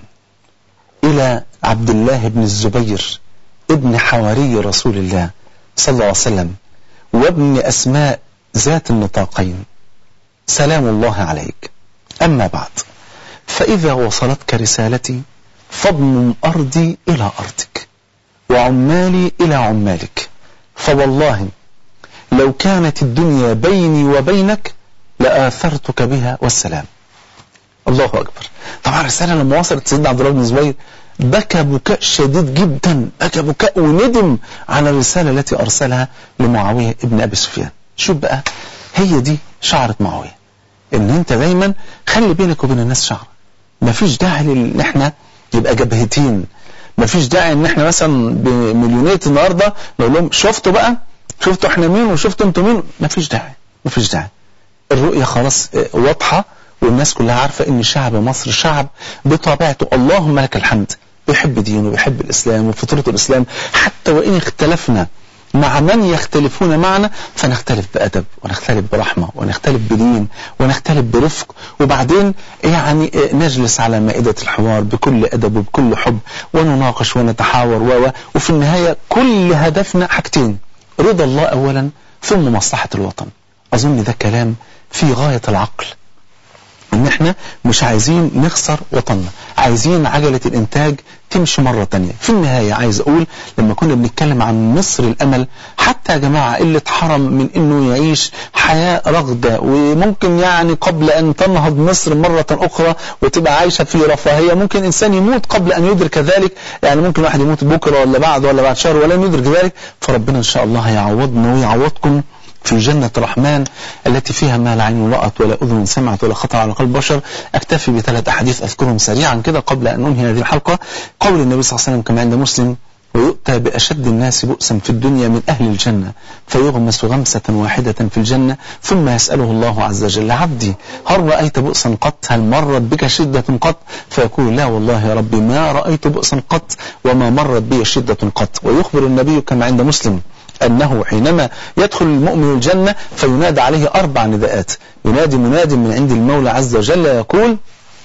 إلى عبد الله بن الزبير ابن حواري رسول الله صلى الله عليه وسلم وابن أسماء ذات النطاقين سلام الله عليك أما بعد فإذا وصلتك رسالتي فاضمم أرضي إلى أرضك وعمالي إلى عمالك فوالله لو كانت الدنيا بيني وبينك لآثرتك بها والسلام الله أكبر طبعا الرسالة لما وصلت سيدنا عبد الله بن الزبير بكى بكاء شديد جدا بكى بكاء وندم على الرسالة التي أرسلها لمعاوية ابن أبي سفيان شوف بقى هي دي شعرة معاوية ان انت دايما خلي بينك وبين الناس شعر مفيش داعي ان احنا يبقى جبهتين مفيش داعي ان احنا مثلا بمليونية النهاردة نقول لهم شفتوا بقى شفتوا احنا مين وشفتوا انتوا مين مفيش داعي مفيش داعي الرؤية خلاص واضحة والناس كلها عارفة ان شعب مصر شعب بطبيعته اللهم لك الحمد بيحب دينه وبيحب الإسلام وفطرة الإسلام حتى وإن اختلفنا مع من يختلفون معنا فنختلف بأدب ونختلف برحمة ونختلف بدين ونختلف برفق وبعدين يعني نجلس على مائدة الحوار بكل أدب وبكل حب ونناقش ونتحاور و وفي النهاية كل هدفنا حاجتين رضا الله أولا ثم مصلحة الوطن أظن ده كلام في غاية العقل ان احنا مش عايزين نخسر وطننا عايزين عجلة الانتاج تمشي مرة تانية في النهاية عايز اقول لما كنا بنتكلم عن مصر الامل حتى يا جماعة اللي اتحرم من انه يعيش حياة رغدة وممكن يعني قبل ان تنهض مصر مرة اخرى وتبقى عايشة في رفاهية ممكن انسان يموت قبل ان يدرك ذلك يعني ممكن واحد يموت بكرة ولا بعد ولا بعد شهر ولن يدرك ذلك فربنا ان شاء الله هيعوضنا ويعوضكم في جنة الرحمن التي فيها ما لا عين رأت ولا أذن سمعت ولا خطر على قلب بشر أكتفي بثلاث أحاديث أذكرهم سريعا كده قبل أن أنهي هذه الحلقة قول النبي صلى الله عليه وسلم كما عند مسلم ويؤتى بأشد الناس بؤسا في الدنيا من أهل الجنة فيغمس غمسة واحدة في الجنة ثم يسأله الله عز وجل عبدي هل رأيت بؤسا قط هل مرت بك شدة قط فيقول لا والله يا ربي ما رأيت بؤسا قط وما مرت بي شدة قط ويخبر النبي كما عند مسلم أنه حينما يدخل المؤمن الجنة فينادى عليه أربع نداءات ينادي مناد من عند المولى عز وجل يقول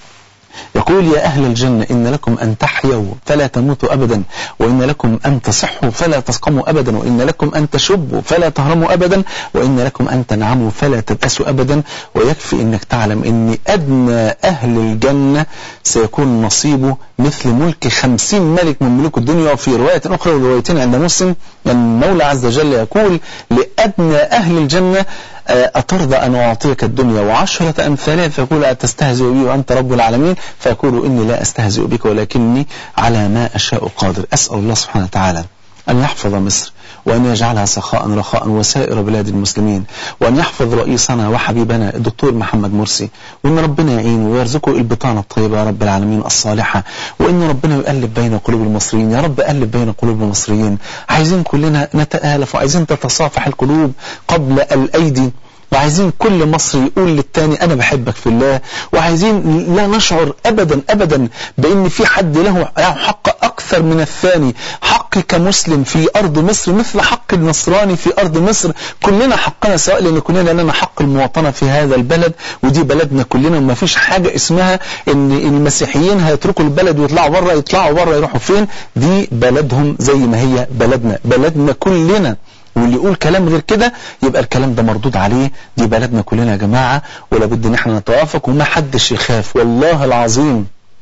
يقول يا أهل الجنة إن لكم أن تحيوا فلا تموتوا أبدا وإن لكم أن تصحوا فلا تسقموا أبدا وإن لكم أن تشبوا فلا تهرموا أبدا وإن لكم أن تنعموا فلا تبأسوا أبدا ويكفي أنك تعلم أن أدنى أهل الجنة سيكون نصيبه مثل ملك خمسين ملك من ملوك الدنيا وفي رواية أخرى وروايتين عند مسلم أن المولى عز وجل يقول لأدنى أهل الجنة أترضى أن أعطيك الدنيا وعشرة أمثالها فيقول أتستهزئ بي وأنت رب العالمين فيقول إني لا أستهزئ بك ولكني على ما أشاء قادر أسأل الله سبحانه وتعالى أن يحفظ مصر وأن يجعلها سخاء رخاء وسائر بلاد المسلمين وأن يحفظ رئيسنا وحبيبنا الدكتور محمد مرسي وأن ربنا يعينه ويرزقه البطانة الطيبة يا رب العالمين الصالحة وأن ربنا يؤلف بين قلوب المصريين يا رب ألف بين قلوب المصريين عايزين كلنا نتآلف وعايزين تتصافح القلوب قبل الأيدي وعايزين كل مصري يقول للتاني أنا بحبك في الله وعايزين لا نشعر أبدا أبدا بأن في حد له حق أكثر من الثاني حق كمسلم في أرض مصر مثل حق النصراني في أرض مصر كلنا حقنا سواء لأن كلنا لنا حق المواطنة في هذا البلد ودي بلدنا كلنا وما فيش حاجة اسمها أن المسيحيين هيتركوا البلد ويطلعوا بره يطلعوا بره يروحوا فين دي بلدهم زي ما هي بلدنا بلدنا كلنا واللي يقول كلام غير كده يبقى الكلام ده مردود عليه دي بلدنا كلنا يا جماعة ولا بد ان احنا نتوافق وما حدش يخاف والله العظيم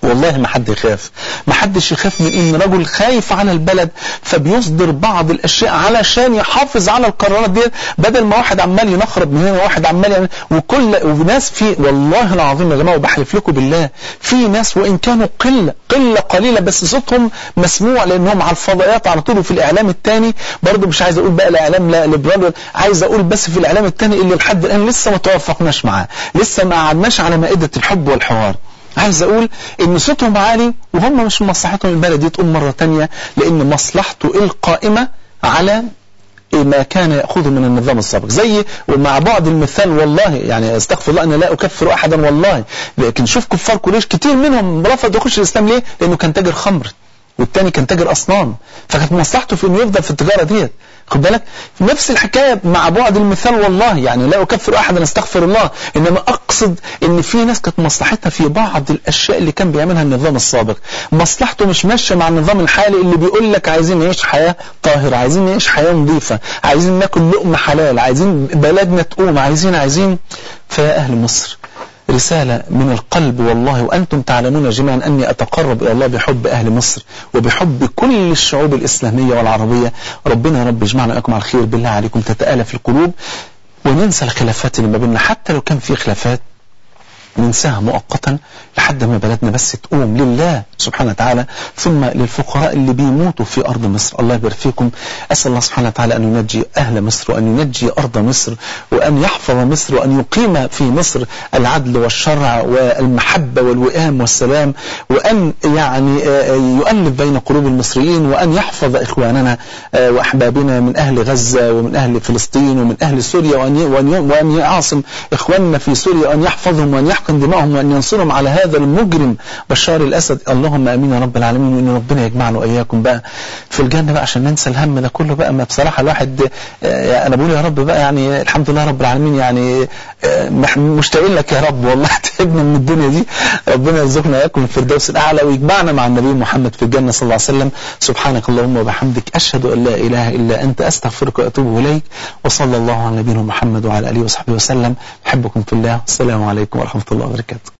والله ما حد يخاف ما حدش يخاف من ان رجل خايف على البلد فبيصدر بعض الاشياء علشان يحافظ على القرارات دي بدل ما واحد عمال ينخرب من هنا واحد عمال يعني وكل وناس في والله العظيم يا جماعه وبحلف لكم بالله في ناس وان كانوا قله قله قليله بس صوتهم مسموع لانهم على الفضائيات على طول وفي الاعلام الثاني برضه مش عايز اقول بقى الاعلام لا ليبرال عايز اقول بس في الاعلام الثاني اللي لحد الان لسه ما توافقناش معاه لسه ما قعدناش على مائده الحب والحوار عايز اقول ان صوتهم عالي وهم مش من مصلحتهم البلد دي تقوم مرة تانية لان مصلحته القائمة على ما كان يأخذه من النظام السابق زي ومع بعض المثال والله يعني استغفر الله أنا لا أكفر أحدا والله لكن شوف كفار قريش كتير منهم رفض يخش الإسلام ليه لأنه كان تاجر خمر والتاني كان تاجر أصنام فكانت مصلحته في أنه يفضل في التجارة ديت خد بالك نفس الحكاية مع بعض المثال والله يعني لا أكفر أحدا استغفر الله إنما أقصد إن في ناس كانت مصلحتها في بعض الأشياء اللي كان بيعملها النظام السابق مصلحته مش ماشية مع النظام الحالي اللي بيقول لك عايزين نعيش حياة طاهرة عايزين نعيش حياة نظيفة عايزين ناكل لقمة حلال عايزين بلدنا تقوم عايزين عايزين فيا أهل مصر رسالة من القلب والله وأنتم تعلمون جميعا أني أتقرب إلى الله بحب أهل مصر وبحب كل الشعوب الإسلامية والعربية ربنا يا رب يجمعنا لكم على الخير بالله عليكم تتآلف القلوب وننسى الخلافات اللي ما بيننا حتى لو كان في خلافات ننساها مؤقتا لحد ما بلدنا بس تقوم لله سبحانه وتعالى ثم للفقراء اللي بيموتوا في أرض مصر الله يبارك فيكم أسأل الله سبحانه وتعالى أن ينجي أهل مصر وأن ينجي أرض مصر وأن يحفظ مصر وأن يقيم في مصر العدل والشرع والمحبة والوئام والسلام وأن يعني يؤلف بين قلوب المصريين وأن يحفظ إخواننا وأحبابنا من أهل غزة ومن أهل فلسطين ومن أهل سوريا وأن وأن يعاصم إخواننا في سوريا وأن يحفظهم وأن يحقن دماءهم وأن ينصرهم على هذا المجرم بشار الأسد اللهم أمين يا رب العالمين وإن ربنا يجمعنا وإياكم بقى في الجنة بقى عشان ننسى الهم ده كله بقى ما بصراحة الواحد أنا بقول يا رب بقى يعني الحمد لله رب العالمين يعني مشتاقين لك يا رب والله تعبنا من الدنيا دي ربنا يرزقنا إياكم الفردوس الأعلى ويجمعنا مع النبي محمد في الجنة صلى الله عليه وسلم سبحانك اللهم وبحمدك أشهد أن لا إله إلا أنت أستغفرك وأتوب إليك وصلى الله على نبينا محمد وعلى آله وصحبه وسلم أحبكم في الله السلام عليكم ورحمة الله وبركاته